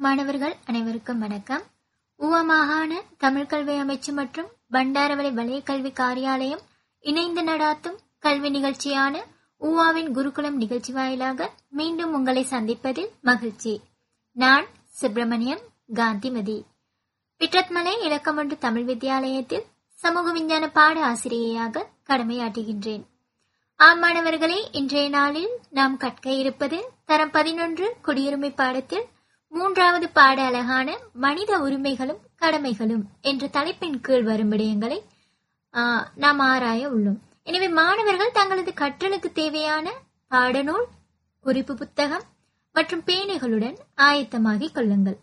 மாணவர்கள் அனைவருக்கும் வணக்கம் உவ மாகாண தமிழ் கல்வி அமைச்சு மற்றும் பண்டாரவளை வலய கல்வி காரியாலயம் இணைந்து நடாத்தும் கல்வி நிகழ்ச்சியான ஊவாவின் குருகுலம் நிகழ்ச்சி வாயிலாக மீண்டும் உங்களை சந்திப்பதில் மகிழ்ச்சி நான் சுப்பிரமணியம் காந்திமதி பிட்ரத்மலை இலக்கமன்று தமிழ் வித்தியாலயத்தில் சமூக விஞ்ஞான பாட ஆசிரியையாக கடமையாற்றுகின்றேன் ஆம் மாணவர்களே இன்றைய நாளில் நாம் கற்க இருப்பது தரம் பதினொன்று குடியுரிமை பாடத்தில் மூன்றாவது பாட அழகான மனித உரிமைகளும் கடமைகளும் என்ற தலைப்பின் கீழ் வரும் விடயங்களை ஆ, நாம் ஆராய உள்ளோம் எனவே மாணவர்கள் தங்களது கற்றலுக்கு தேவையான பாடநூல் குறிப்பு புத்தகம் மற்றும் பேனைகளுடன் ஆயத்தமாகிக் கொள்ளுங்கள்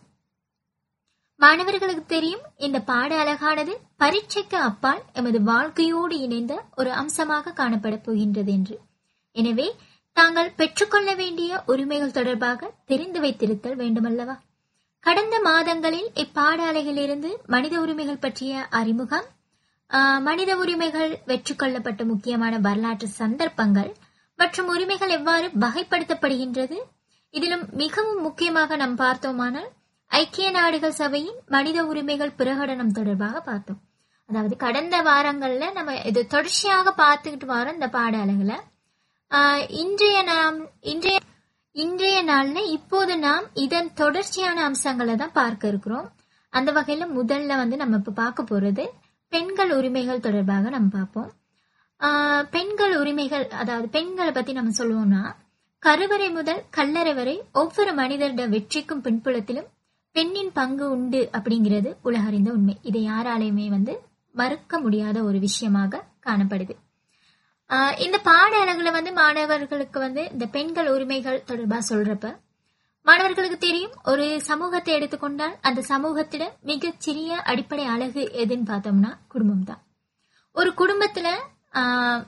மாணவர்களுக்கு தெரியும் இந்த பாட அழகானது பரீட்சைக்கு அப்பால் எமது வாழ்க்கையோடு இணைந்த ஒரு அம்சமாக காணப்பட போகின்றது என்று எனவே தாங்கள் பெற்றுக்கொள்ள வேண்டிய உரிமைகள் தொடர்பாக தெரிந்து வைத்திருத்தல் வேண்டுமல்லவா கடந்த மாதங்களில் இப்பாடாலையிலிருந்து மனித உரிமைகள் பற்றிய அறிமுகம் ஆஹ், மனித உரிமைகள் வெற்றி கொள்ளப்பட்ட முக்கியமான வரலாற்று சந்தர்ப்பங்கள் மற்றும் உரிமைகள் எவ்வாறு வகைப்படுத்தப்படுகின்றது இதிலும் மிகவும் முக்கியமாக நாம் பார்த்தோமானால் ஐக்கிய நாடுகள் சபையின் மனித உரிமைகள் பிரகடனம் தொடர்பாக பார்த்தோம் அதாவது கடந்த வாரங்கள்ல நம்ம இது தொடர்ச்சியாக பார்த்துக்கிட்டு வரோம் இந்த பாடாளர்களை ஆஹ் இன்றைய நாம் இன்றைய இன்றைய நாள்ல இப்போது நாம் இதன் தொடர்ச்சியான அம்சங்களை தான் பார்க்க இருக்கிறோம் அந்த வகையில முதல்ல வந்து நம்ம இப்ப பார்க்க போறது பெண்கள் உரிமைகள் தொடர்பாக நம்ம பார்ப்போம் ஆஹ் பெண்கள் உரிமைகள் அதாவது பெண்களை பத்தி நம்ம சொல்லுவோம்னா கருவறை முதல் கல்லறை வரை ஒவ்வொரு மனிதருடைய வெற்றிக்கும் பின்புலத்திலும் பெண்ணின் பங்கு உண்டு அப்படிங்கிறது உலகறிந்த உண்மை இதை யாராலையுமே வந்து மறுக்க முடியாத ஒரு விஷயமாக காணப்படுது ஆஹ் இந்த பாட அழகுல வந்து மாணவர்களுக்கு வந்து இந்த பெண்கள் உரிமைகள் தொடர்பா சொல்றப்ப மாணவர்களுக்கு தெரியும் ஒரு சமூகத்தை எடுத்துக்கொண்டால் அந்த சமூகத்தில மிகச் சிறிய அடிப்படை அழகு எதுன்னு பார்த்தோம்னா குடும்பம் தான் ஒரு குடும்பத்துல ஆஹ்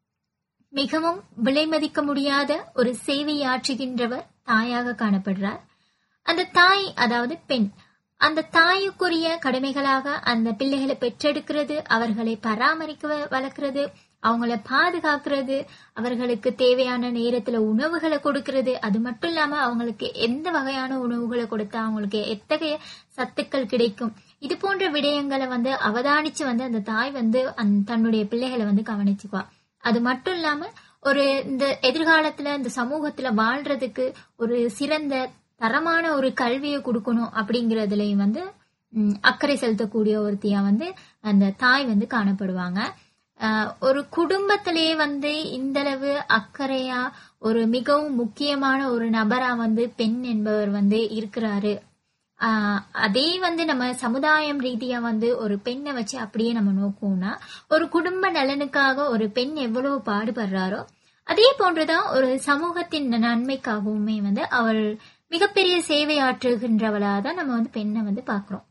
மிகவும் விலை மதிக்க முடியாத ஒரு சேவையாற்றுகின்றவர் தாயாக காணப்படுறார் அந்த தாய் அதாவது பெண் அந்த தாயுக்குரிய கடமைகளாக அந்த பிள்ளைகளை பெற்றெடுக்கிறது அவர்களை பராமரிக்க வ- வளர்க்கிறது அவங்கள பாதுகாக்கிறது அவர்களுக்கு தேவையான நேரத்துல உணவுகளை கொடுக்கிறது அது மட்டும் இல்லாம அவங்களுக்கு எந்த வகையான உணவுகளை கொடுத்தா அவங்களுக்கு எத்தகைய சத்துக்கள் கிடைக்கும் இது போன்ற விடயங்களை வந்து அவதானிச்சு வந்து அந்த தாய் வந்து அந்த தன்னுடைய பிள்ளைகளை வந்து கவனிச்சுக்குவா அது மட்டும் இல்லாம ஒரு இந்த எதிர்காலத்துல இந்த சமூகத்துல வாழ்றதுக்கு ஒரு சிறந்த தரமான ஒரு கல்வியை கொடுக்கணும் அப்படிங்கறதுலயும் வந்து ம், அக்கறை செலுத்தக்கூடிய ஒருத்தியா வந்து அந்த தாய் வந்து காணப்படுவாங்க ஆஹ், ஒரு குடும்பத்திலேயே வந்து இந்த அளவு அக்கறையா ஒரு மிகவும் முக்கியமான ஒரு நபரா வந்து பெண் என்பவர் வந்து இருக்கிறாரு ஆஹ், அதே வந்து நம்ம சமுதாயம் ரீதியா வந்து ஒரு பெண்ணை வச்சு அப்படியே நம்ம நோக்குவோம்னா ஒரு குடும்ப நலனுக்காக ஒரு பெண் எவ்வளவு பாடுபடுறாரோ அதே போன்றுதான் ஒரு சமூகத்தின் நன்மைக்காகவுமே வந்து அவள் மிகப்பெரிய சேவை ஆற்றுகின்றவளா தான் நம்ம வந்து பெண்ணை வந்து பாக்குறோம்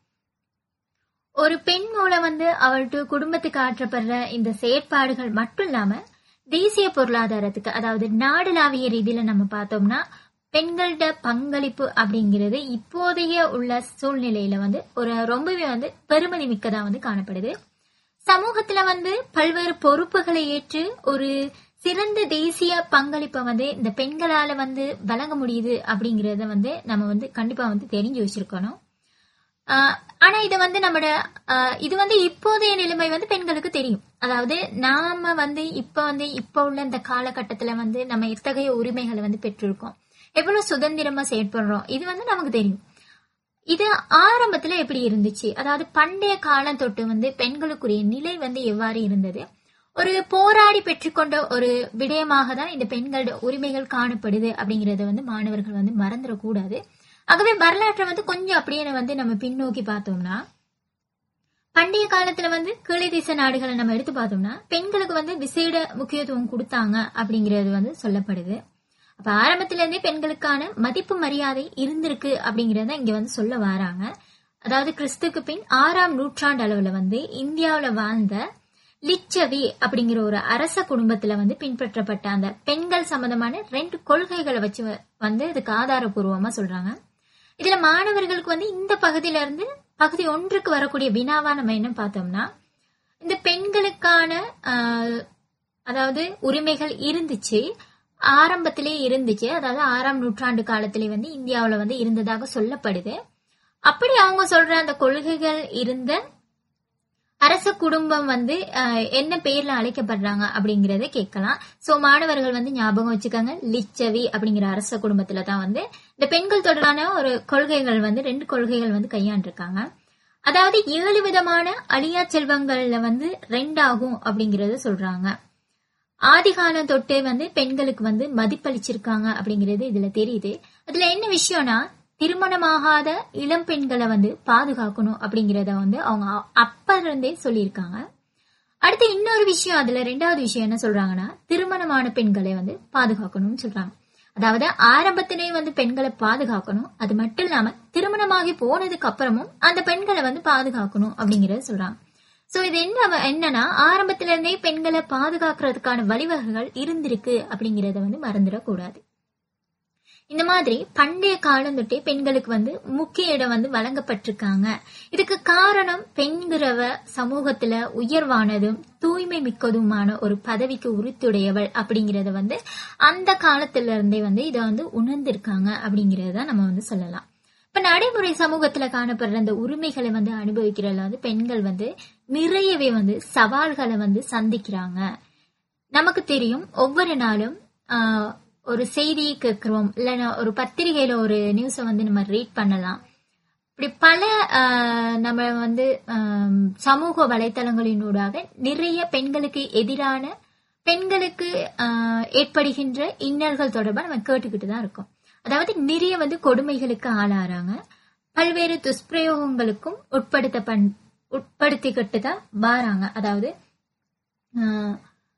ஒரு பெண் மூலம் வந்து அவள்கிட்ட குடும்பத்துக்கு ஆற்றப்படுற இந்த செயற்பாடுகள் மட்டும் இல்லாம தேசிய பொருளாதாரத்துக்கு அதாவது நாடளாவிய ரீதியில நம்ம பார்த்தோம்னா பெண்களோட பங்களிப்பு அப்படிங்கிறது இப்போதைய உள்ள சூழ்நிலையில வந்து ஒரு ரொம்பவே வந்து பெருமதி மிக்கதா வந்து காணப்படுது சமூகத்துல வந்து பல்வேறு பொறுப்புகளை ஏற்று ஒரு சிறந்த தேசிய பங்களிப்பை வந்து இந்த பெண்களால வந்து வழங்க முடியுது அப்படிங்கறத வந்து நம்ம வந்து கண்டிப்பா வந்து தெரிஞ்சு வச்சிருக்கணும் ஆஹ் ஆனா இது வந்து நம்மட ஆஹ் இது வந்து இப்போதைய நிலைமை வந்து பெண்களுக்கு தெரியும் அதாவது நாம வந்து இப்ப வந்து இப்ப உள்ள இந்த காலகட்டத்துல வந்து நம்ம எத்தகைய உரிமைகளை வந்து பெற்றிருக்கோம் எவ்வளவு சுதந்திரமா செயற்படுறோம் இது வந்து நமக்கு தெரியும் இது ஆரம்பத்துல எப்படி இருந்துச்சு அதாவது பண்டைய காலம் தொட்டு வந்து பெண்களுக்குரிய நிலை வந்து எவ்வாறு இருந்தது ஒரு போராடி பெற்றுக்கொண்ட ஒரு விடயமாக தான் இந்த பெண்களோட உரிமைகள் காணப்படுது அப்படிங்கறத வந்து மாணவர்கள் வந்து மறந்துடக்கூடாது ஆகவே வரலாற்றை வந்து கொஞ்சம் அப்படியே வந்து நம்ம பின்னோக்கி பார்த்தோம்னா பண்டைய காலத்துல வந்து கீழே தேச நாடுகளை நம்ம எடுத்து பார்த்தோம்னா பெண்களுக்கு வந்து விசேட முக்கியத்துவம் கொடுத்தாங்க அப்படிங்கிறது வந்து சொல்லப்படுது அப்ப ஆரம்பத்துல இருந்தே பெண்களுக்கான மதிப்பு மரியாதை இருந்திருக்கு அப்படிங்கறத இங்க வந்து சொல்ல வராங்க அதாவது கிறிஸ்துக்கு பின் ஆறாம் நூற்றாண்டு அளவுல வந்து இந்தியாவுல வாழ்ந்த லிச்சவி அப்படிங்கிற ஒரு அரச குடும்பத்துல வந்து பின்பற்றப்பட்ட அந்த பெண்கள் சம்பந்தமான ரெண்டு கொள்கைகளை வச்சு வ- வந்து இதுக்கு ஆதாரபூர்வமா சொல்றாங்க இதுல மாணவர்களுக்கு வந்து இந்த பகுதியில இருந்து பகுதி ஒன்றுக்கு வரக்கூடிய வினாவா நம்ம என்ன பார்த்தோம்னா இந்த பெண்களுக்கான ஆஹ், அதாவது உரிமைகள் இருந்துச்சு ஆரம்பத்திலே இருந்துச்சு அதாவது ஆறாம் நூற்றாண்டு காலத்திலே வந்து இந்தியாவுல வந்து இருந்ததாக சொல்லப்படுது அப்படி அவங்க சொல்ற அந்த கொள்கைகள் இருந்த அரச குடும்பம் வந்து அஹ், என்ன பேர்ல அழைக்கப்படுறாங்க அப்படிங்கறத கேட்கலாம் சோ மாணவர்கள் வந்து ஞாபகம் வச்சுக்கோங்க லிச்சவி அப்படிங்கிற அரச குடும்பத்துல தான் வந்து இந்த பெண்கள் தொடர்பான ஒரு கொள்கைகள் வந்து ரெண்டு கொள்கைகள் வந்து கையாண்டிருக்காங்க அதாவது ஏழு விதமான அழியா செல்வங்கள்ல வந்து ரெண்டாகும் அப்படிங்கறத சொல்றாங்க ஆதிகாலம் தொட்டே வந்து பெண்களுக்கு வந்து மதிப்பளிச்சிருக்காங்க அப்படிங்கிறது இதுல தெரியுது அதுல என்ன விஷயம்னா திருமணமாகாத இளம் பெண்களை வந்து பாதுகாக்கணும் அப்படிங்கறத வந்து அவங்க அ- அப்ப இருந்தே சொல்லியிருக்காங்க அடுத்து இன்னொரு விஷயம் அதுல ரெண்டாவது விஷயம் என்ன சொல்றாங்கன்னா திருமணமான பெண்களை வந்து பாதுகாக்கணும்னு சொல்றாங்க அதாவது ஆரம்பத்திலே வந்து பெண்களை பாதுகாக்கணும் அது மட்டும் இல்லாம திருமணமாகி போனதுக்கு அப்புறமும் அந்த பெண்களை வந்து பாதுகாக்கணும் அப்படிங்கறத சொல்றாங்க சோ இது என்ன என்னன்னா ஆரம்பத்துல இருந்தே பெண்களை பாதுகாக்கிறதுக்கான வழிவகைகள் இருந்திருக்கு அப்படிங்கறத வந்து மறந்துடக்கூடாது இந்த மாதிரி பண்டைய காலம் தொட்டே பெண்களுக்கு வந்து முக்கிய இடம் வந்து வழங்கப்பட்டிருக்காங்க இதுக்கு காரணம் பெண்கிறவ சமூகத்துல உயர்வானதும் தூய்மை மிக்கதுமான ஒரு பதவிக்கு உரித்துடையவள் அப்படிங்கறத வந்து அந்த காலத்துல இருந்தே வந்து இதை வந்து உணர்ந்திருக்காங்க அப்படிங்கறத நம்ம வந்து சொல்லலாம் இப்ப நடைமுறை சமூகத்துல காணப்படுற அந்த உரிமைகளை வந்து அனுபவிக்கிறதுல வந்து பெண்கள் வந்து நிறையவே வந்து சவால்களை வந்து சந்திக்கிறாங்க நமக்கு தெரியும் ஒவ்வொரு நாளும் ஆஹ், ஒரு செய்தியை கேட்கிறோம் இல்லைன்னா ஒரு பத்திரிகையில ஒரு நியூஸை வந்து நம்ம ரீட் பண்ணலாம் இப்படி பல ஆஹ், நம்ம வந்து ஆம், சமூக வலைத்தளங்களினூடாக நிறைய பெண்களுக்கு எதிரான பெண்களுக்கு ஆஹ், ஏற்படுகின்ற இன்னல்கள் தொடர்பா நம்ம கேட்டுக்கிட்டு தான் இருக்கோம் அதாவது நிறைய வந்து கொடுமைகளுக்கு ஆளாறாங்க பல்வேறு துஷ்பிரயோகங்களுக்கும் உட்படுத்த பண் உட்படுத்திக்கிட்டு தான் வாராங்க அதாவது ஆஹ்,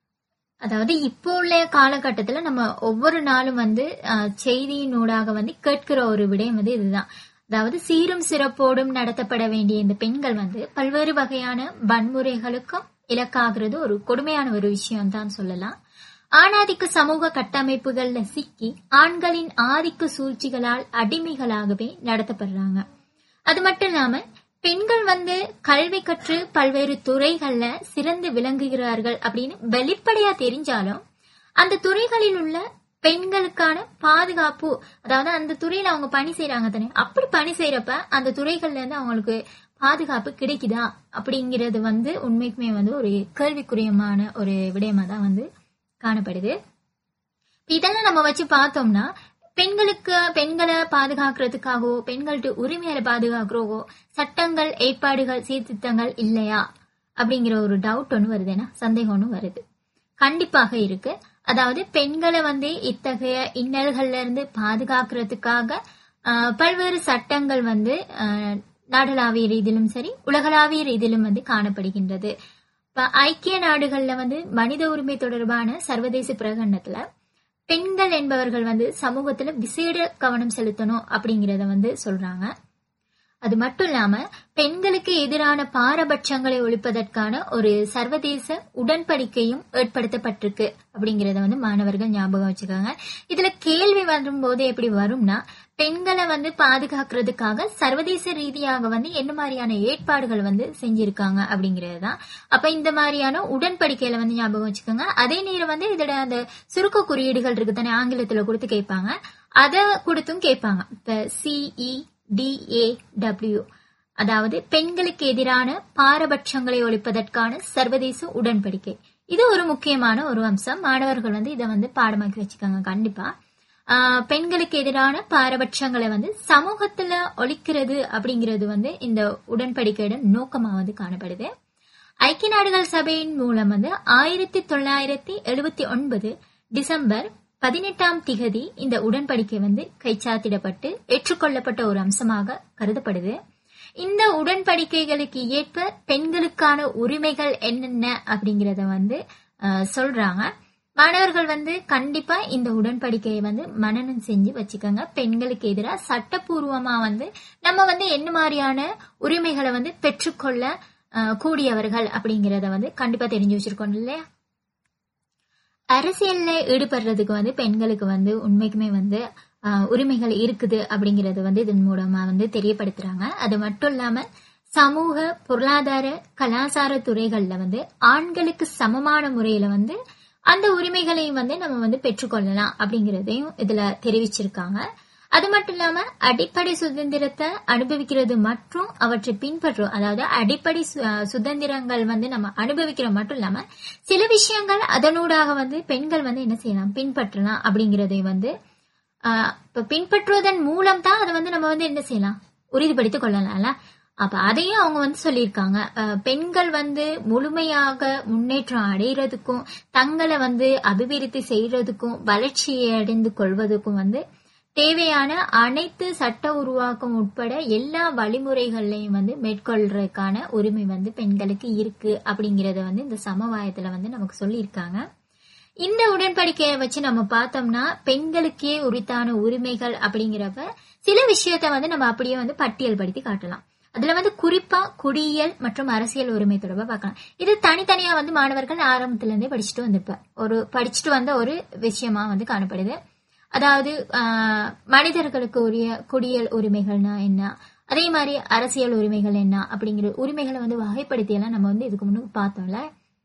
அதாவது இப்போ உள்ள காலகட்டத்துல நம்ம ஒவ்வொரு நாளும் வந்து ஆஹ், செய்தியினூடாக வந்து கேட்கிற ஒரு விடயம் வந்து இதுதான் அதாவது சீரும் சிறப்போடும் நடத்தப்பட வேண்டிய இந்த பெண்கள் வந்து பல்வேறு வகையான வன்முறைகளுக்கும் இலக்காகிறது ஒரு கொடுமையான ஒரு விஷயம் தான் சொல்லலாம் ஆணாதிக்க சமூக கட்டமைப்புகள்ல சிக்கி ஆண்களின் ஆதிக்க சூழ்ச்சிகளால் அடிமைகளாகவே நடத்தப்படுறாங்க அது மட்டும் இல்லாம பெண்கள் வந்து கல்வி கற்று பல்வேறு துறைகள்ல சிறந்து விளங்குகிறார்கள் அப்படின்னு வெளிப்படையா தெரிஞ்சாலும் அந்த துறைகளில் உள்ள பெண்களுக்கான பாதுகாப்பு அதாவது அந்த துறையில அவங்க பணி செய்யறாங்க தானே அப்படி பணி செய்யறப்ப அந்த துறைகள்ல இருந்து அவங்களுக்கு பாதுகாப்பு கிடைக்குதா அப்படிங்கிறது வந்து உண்மைக்குமே வந்து ஒரு கேள்விக்குரியமான ஒரு விடயமா தான் வந்து காணப்படுது இதெல்லாம் நம்ம வச்சு பார்த்தோம்னா பெண்களுக்கு பெண்களை பாதுகாக்கிறதுக்காகவோ பெண்கள்ட்ட உரிமைகளை பாதுகாக்கிறோவோ சட்டங்கள் ஏற்பாடுகள் சீர்திருத்தங்கள் இல்லையா அப்படிங்கிற ஒரு டவுட் ஒன்று வருதுன்னா சந்தேகம் ஒன்று வருது கண்டிப்பாக இருக்கு அதாவது பெண்களை வந்து இத்தகைய இன்னல்கள்ல இருந்து பாதுகாக்கிறதுக்காக ஆஹ், பல்வேறு சட்டங்கள் வந்து ஆஹ், நாடளாவிய ரீதியிலும் சரி உலகளாவிய ரீதியிலும் வந்து காணப்படுகின்றது இப்ப ஐக்கிய நாடுகள்ல வந்து மனித உரிமை தொடர்பான சர்வதேச பிரகடனத்துல பெண்கள் என்பவர்கள் வந்து சமூகத்துல விசேட கவனம் செலுத்தணும் அப்படிங்கறத வந்து சொல்றாங்க அது மட்டும் இல்லாம பெண்களுக்கு எதிரான பாரபட்சங்களை ஒழிப்பதற்கான ஒரு சர்வதேச உடன்படிக்கையும் ஏற்படுத்தப்பட்டிருக்கு அப்படிங்கறத வந்து மாணவர்கள் ஞாபகம் வச்சுக்காங்க இதுல கேள்வி வரும்போது எப்படி வரும்னா பெண்களை வந்து பாதுகாக்கிறதுக்காக சர்வதேச ரீதியாக வந்து என்ன மாதிரியான ஏற்பாடுகள் வந்து செஞ்சிருக்காங்க அப்படிங்கிறது தான் அப்ப இந்த மாதிரியான உடன்படிக்கையில வந்து ஞாபகம் வச்சுக்கோங்க அதே நேரம் வந்து இதோட அந்த சுருக்க குறியீடுகள் இருக்கு தானே ஆங்கிலத்துல கொடுத்து கேட்பாங்க அதை கொடுத்தும் கேட்பாங்க இப்ப சிஇ டிஏடபிள்யூ அதாவது பெண்களுக்கு எதிரான பாரபட்சங்களை ஒழிப்பதற்கான சர்வதேச உடன்படிக்கை இது ஒரு முக்கியமான ஒரு அம்சம் மாணவர்கள் வந்து இதை வந்து பாடமாக்கி வச்சுக்காங்க கண்டிப்பா ஆஹ் பெண்களுக்கு எதிரான பாரபட்சங்களை வந்து சமூகத்துல ஒழிக்கிறது அப்படிங்கிறது வந்து இந்த உடன்படிக்கையோட நோக்கமா வந்து காணப்படுது ஐக்கிய நாடுகள் சபையின் மூலம் வந்து ஆயிரத்தி தொள்ளாயிரத்தி எழுபத்தி ஒன்பது டிசம்பர் பதினெட்டாம் திகதி இந்த உடன்படிக்கை வந்து கைச்சாத்திடப்பட்டு ஏற்றுக்கொள்ளப்பட்ட ஒரு அம்சமாக கருதப்படுது இந்த உடன்படிக்கைகளுக்கு ஏற்ப பெண்களுக்கான உரிமைகள் என்னென்ன அப்படிங்கறத வந்து அஹ், சொல்றாங்க மாணவர்கள் வந்து கண்டிப்பா இந்த உடன்படிக்கையை வந்து மனனம் செஞ்சு வச்சுக்கோங்க பெண்களுக்கு எதிராக சட்டப்பூர்வமா வந்து நம்ம வந்து என்ன மாதிரியான உரிமைகளை வந்து பெற்றுக்கொள்ள அஹ், கூடியவர்கள் அப்படிங்கறத வந்து கண்டிப்பா தெரிஞ்சு வச்சிருக்கோம் இல்லையா அரசியல்ல ஈடுபடுறதுக்கு வந்து பெண்களுக்கு வந்து உண்மைக்குமே வந்து ஆஹ், உரிமைகள் இருக்குது அப்படிங்கறது வந்து இதன் மூலமா வந்து தெரியப்படுத்துறாங்க அது மட்டும் இல்லாம சமூக பொருளாதார கலாச்சார துறைகள்ல வந்து ஆண்களுக்கு சமமான முறையில வந்து அந்த உரிமைகளையும் வந்து நம்ம வந்து பெற்றுக்கொள்ளலாம் அப்படிங்கறதையும் இதுல தெரிவிச்சிருக்காங்க அது மட்டும் இல்லாம அடிப்படை சுதந்திரத்தை அனுபவிக்கிறது மற்றும் அவற்றை பின்பற்றும் அதாவது அடிப்படை சு- அஹ் சுதந்திரங்கள் வந்து நம்ம அனுபவிக்கிறது மட்டும் இல்லாம சில விஷயங்கள் அதனூடாக வந்து பெண்கள் வந்து என்ன செய்யலாம் பின்பற்றலாம் அப்படிங்கறதை வந்து ஆஹ் இப்ப பின்பற்றுவதன் மூலம் தான் அதை வந்து நம்ம வந்து என்ன செய்யலாம் உறுதிப்படுத்திக் கொள்ளலாம்ல அப்ப அதையும் அவங்க வந்து சொல்லியிருக்காங்க ஆஹ் பெண்கள் வந்து முழுமையாக முன்னேற்றம் அடைகிறதுக்கும் தங்களை வந்து அபிவிருத்தி செய்யறதுக்கும் வளர்ச்சியை அடைந்து கொள்வதற்கும் வந்து தேவையான அனைத்து சட்ட உருவாக்கம் உட்பட எல்லா வழிமுறைகளையும் வந்து மேற்கொள்றதுக்கான உரிமை வந்து பெண்களுக்கு இருக்கு அப்படிங்கறத வந்து இந்த சமவாயத்துல வந்து நமக்கு சொல்லியிருக்காங்க இந்த உடன்படிக்கையை வச்சு நம்ம பார்த்தோம்னா பெண்களுக்கே உரித்தான உரிமைகள் அப்படிங்கிறப்ப சில விஷயத்த வந்து நம்ம அப்படியே வந்து பட்டியல் படுத்தி காட்டலாம் அதுல வந்து குறிப்பா குடியியல் மற்றும் அரசியல் உரிமை தொடர்பா பார்க்கலாம் இது தனித்தனியா வந்து மாணவர்கள் ஆரம்பத்துல இருந்தே படிச்சுட்டு வந்திருப்ப ஒரு படிச்சுட்டு வந்த ஒரு விஷயமா வந்து காணப்படுது அதாவது ஆஹ், மனிதர்களுக்கு உரிய குடியியல் உரிமைகள்னா என்ன அதே மாதிரி அரசியல் உரிமைகள் என்ன அப்படிங்கிற உரிமைகளை வந்து வகைப்படுத்தி எல்லாம் நம்ம வந்து இதுக்கு முன்னாடி பார்த்தோம்ல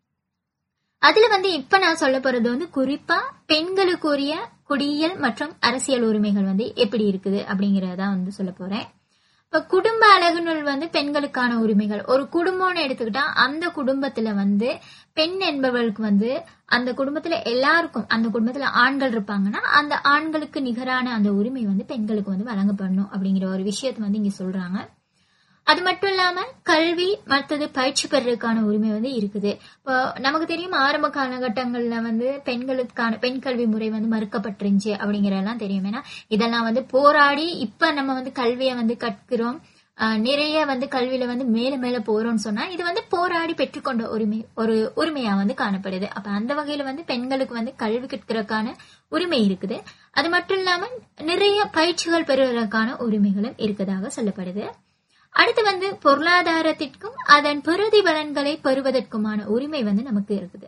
அதுல வந்து இப்ப நான் சொல்ல போறது வந்து குறிப்பா பெண்களுக்குரிய குடியியல் மற்றும் அரசியல் உரிமைகள் வந்து எப்படி இருக்குது அப்படிங்கறத வந்து சொல்ல போறேன் இப்ப குடும்ப அழகுநூல் வந்து பெண்களுக்கான உரிமைகள் ஒரு குடும்பம்னு எடுத்துக்கிட்டா அந்த குடும்பத்துல வந்து பெண் என்பவர்களுக்கு வந்து அந்த குடும்பத்துல எல்லாருக்கும் அந்த குடும்பத்துல ஆண்கள் இருப்பாங்கன்னா அந்த ஆண்களுக்கு நிகரான அந்த உரிமை வந்து பெண்களுக்கு வந்து வழங்கப்படணும் அப்படிங்கிற ஒரு விஷயத்தை வந்து இங்க சொல்றாங்க அது மட்டும் இல்லாம கல்வி மற்றது பயிற்சி பெறதுக்கான உரிமை வந்து இருக்குது இப்போ நமக்கு தெரியும் ஆரம்ப காலகட்டங்கள்ல வந்து பெண்களுக்கான பெண் கல்வி முறை வந்து மறுக்கப்பட்டிருந்துச்சு அப்படிங்கறதெல்லாம் தெரியும் ஏன்னா இதெல்லாம் வந்து போராடி இப்ப நம்ம வந்து கல்வியை வந்து கற்கிறோம் ஆஹ் நிறைய வந்து கல்வியில வந்து மேல மேல போறோம்னு சொன்னா இது வந்து போராடி பெற்றுக்கொண்ட உரிமை ஒரு உரிமையா வந்து காணப்படுது அப்ப அந்த வகையில வந்து பெண்களுக்கு வந்து கல்வி கற்கிறதுக்கான உரிமை இருக்குது அது மட்டும் இல்லாம நிறைய பயிற்சிகள் பெறுவதற்கான உரிமைகளும் இருக்கதாக சொல்லப்படுது அடுத்து வந்து பொருளாதாரத்திற்கும் அதன் பிரதிபலன்களை பெறுவதற்குமான உரிமை வந்து நமக்கு இருக்குது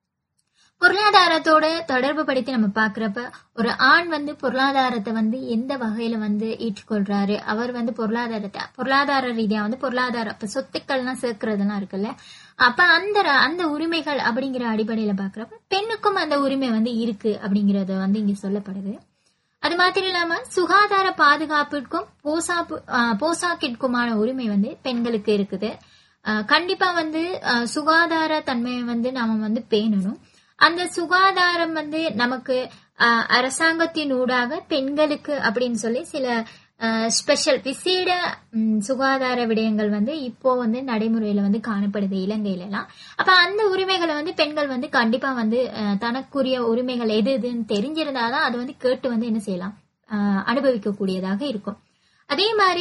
பொருளாதாரத்தோட தொடர்பு படுத்தி நம்ம பாக்குறப்ப ஒரு ஆண் வந்து பொருளாதாரத்தை வந்து எந்த வகையில வந்து ஏற்றுக்கொள்றாரு அவர் வந்து பொருளாதாரத்தை பொருளாதார ரீதியா வந்து பொருளாதார இப்ப சொத்துக்கள்லாம் சேர்க்கறதெல்லாம் இருக்குல்ல அப்ப அந்த ர- அந்த உரிமைகள் அப்படிங்கிற அடிப்படையில பாக்குறப்ப பெண்ணுக்கும் அந்த உரிமை வந்து இருக்கு அப்படிங்கறது வந்து இங்க சொல்லப்படுது அது மாத்திரம் இல்லாம சுகாதார பாதுகாப்பிற்கும் போசாப்பு ஆஹ் போசாக்கிற்குமான உரிமை வந்து பெண்களுக்கு இருக்குது ஆஹ் கண்டிப்பா வந்து ஆஹ் சுகாதார தன்மையை வந்து நாம வந்து பேணணும் அந்த சுகாதாரம் வந்து நமக்கு ஆஹ் அரசாங்கத்தின் ஊடாக பெண்களுக்கு அப்படின்னு சொல்லி சில ஸ்பெஷல் விசேட ம், சுகாதார விடயங்கள் வந்து இப்போ வந்து நடைமுறையில வந்து காணப்படுது இலங்கையில எல்லாம் அப்ப அந்த உரிமைகளை வந்து பெண்கள் வந்து கண்டிப்பா வந்து அஹ், தனக்குரிய உரிமைகள் எது எதுன்னு தெரிஞ்சிருந்தாதான் அது வந்து கேட்டு வந்து என்ன செய்யலாம் அஹ், அனுபவிக்கக்கூடியதாக இருக்கும் அதே மாதிரி